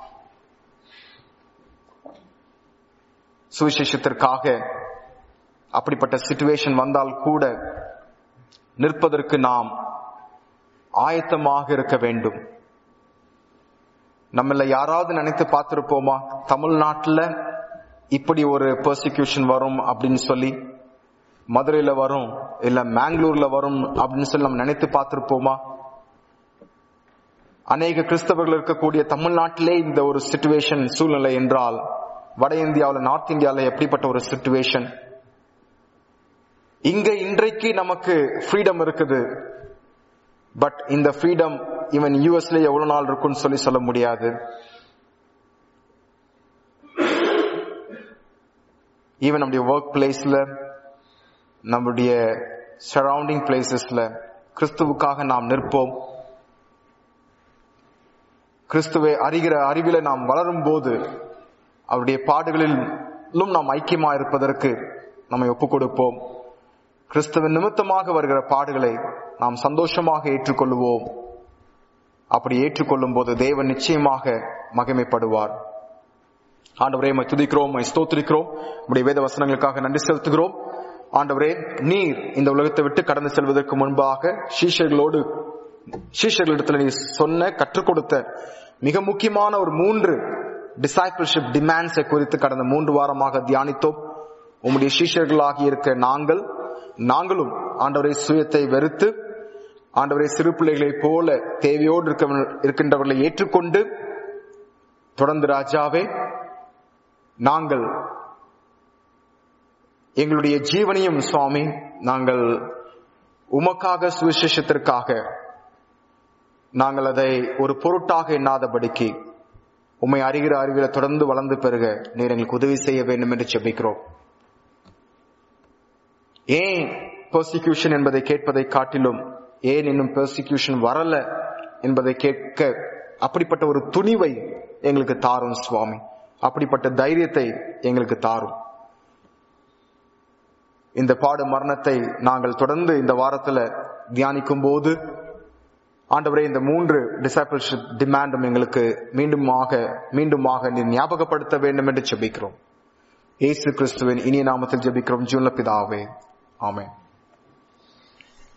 சுவிசேஷத்திற்காக அப்படிப்பட்ட சிச்சுவேஷன் வந்தால் கூட நிற்பதற்கு நாம் ஆயத்தமாக இருக்க வேண்டும் நம்மள யாராவது நினைத்து பார்த்திருப்போமா தமிழ்நாட்டில் இப்படி ஒரு பெர்சிக்யூஷன் வரும் அப்படின்னு சொல்லி மதுரையில வரும் இல்ல மேங்களூர்ல வரும் அப்படின்னு சொல்லி நம்ம நினைத்து பார்த்திருப்போமா அநேக கிறிஸ்தவர்கள் இருக்கக்கூடிய தமிழ்நாட்டிலே இந்த ஒரு சிச்சுவேஷன் சூழ்நிலை என்றால் வட இந்தியாவில் நார்த் இந்தியாவில் எப்படிப்பட்ட ஒரு சிச்சுவேஷன் இங்க இன்றைக்கு நமக்கு ஃப்ரீடம் இருக்குது பட் இந்த ஃப்ரீடம் இவன் யூஎஸ்ல எவ்வளவு நாள் இருக்கும்னு சொல்லி சொல்ல முடியாது ஈவன் நம்முடைய ஒர்க் பிளேஸ்ல நம்முடைய சரௌண்டிங் பிளேசஸ்ல கிறிஸ்துவுக்காக நாம் நிற்போம் கிறிஸ்துவை அறிகிற அறிவில நாம் வளரும் போது அவருடைய பாடுகளிலும் நாம் ஐக்கியமா இருப்பதற்கு நம்மை ஒப்புக் கொடுப்போம் கிறிஸ்துவின் நிமித்தமாக வருகிற பாடுகளை நாம் சந்தோஷமாக ஏற்றுக்கொள்வோம் அப்படி ஏற்றுக்கொள்ளும் போது தேவன் நிச்சயமாக மகிமைப்படுவார் ஆண்டவரே மை துதிக்கிறோம் மை ஸ்தோத்திரிக்கிறோம் உடைய வேத வசனங்களுக்காக நன்றி செலுத்துகிறோம் ஆண்டவரே நீர் இந்த உலகத்தை விட்டு கடந்து செல்வதற்கு முன்பாக சீஷர்களோடு சீஷர்களிடத்துல நீ சொன்ன கற்றுக் கொடுத்த மிக முக்கியமான ஒரு மூன்று டிசைபிள்ஷிப் டிமாண்ட்ஸை குறித்து கடந்த மூன்று வாரமாக தியானித்தோம் உம்முடைய சீஷர்களாகி இருக்க நாங்கள் நாங்களும் ஆண்டவரை சுயத்தை வெறுத்து ஆண்டவரை சிறு பிள்ளைகளைப் போல தேவையோடு இருக்கின்றவர்களை ஏற்றுக்கொண்டு தொடர்ந்து ராஜாவே நாங்கள் எங்களுடைய ஜீவனையும் சுவாமி நாங்கள் உமக்காக சுவிசேஷத்திற்காக நாங்கள் அதை ஒரு பொருட்டாக எண்ணாதபடிக்கு உம்மை அறிகிற அறிவில தொடர்ந்து வளர்ந்து பெறுக நீர் எங்களுக்கு உதவி செய்ய வேண்டும் என்று செபிக்கிறோம் ஏன் பெர்சிக்யூஷன் என்பதை கேட்பதை காட்டிலும் ஏன் இன்னும் பெர்சிக்யூஷன் வரல என்பதை கேட்க அப்படிப்பட்ட ஒரு துணிவை எங்களுக்கு தாரும் சுவாமி அப்படிப்பட்ட தைரியத்தை எங்களுக்கு தாரும் இந்த பாடு மரணத்தை நாங்கள் தொடர்ந்து இந்த வாரத்துல தியானிக்கும் போது ஆண்டவரே இந்த மூன்று டிசைபிள்ஷிப் டிமாண்டும் எங்களுக்கு மீண்டுமாக மீண்டுமாக நீ ஞாபகப்படுத்த வேண்டும் என்று ஜெபிக்கிறோம் ஏசு கிறிஸ்துவின் இனிய நாமத்தில் ஜெபிக்கிறோம் ஜூன்ல பிதாவே ஆமென்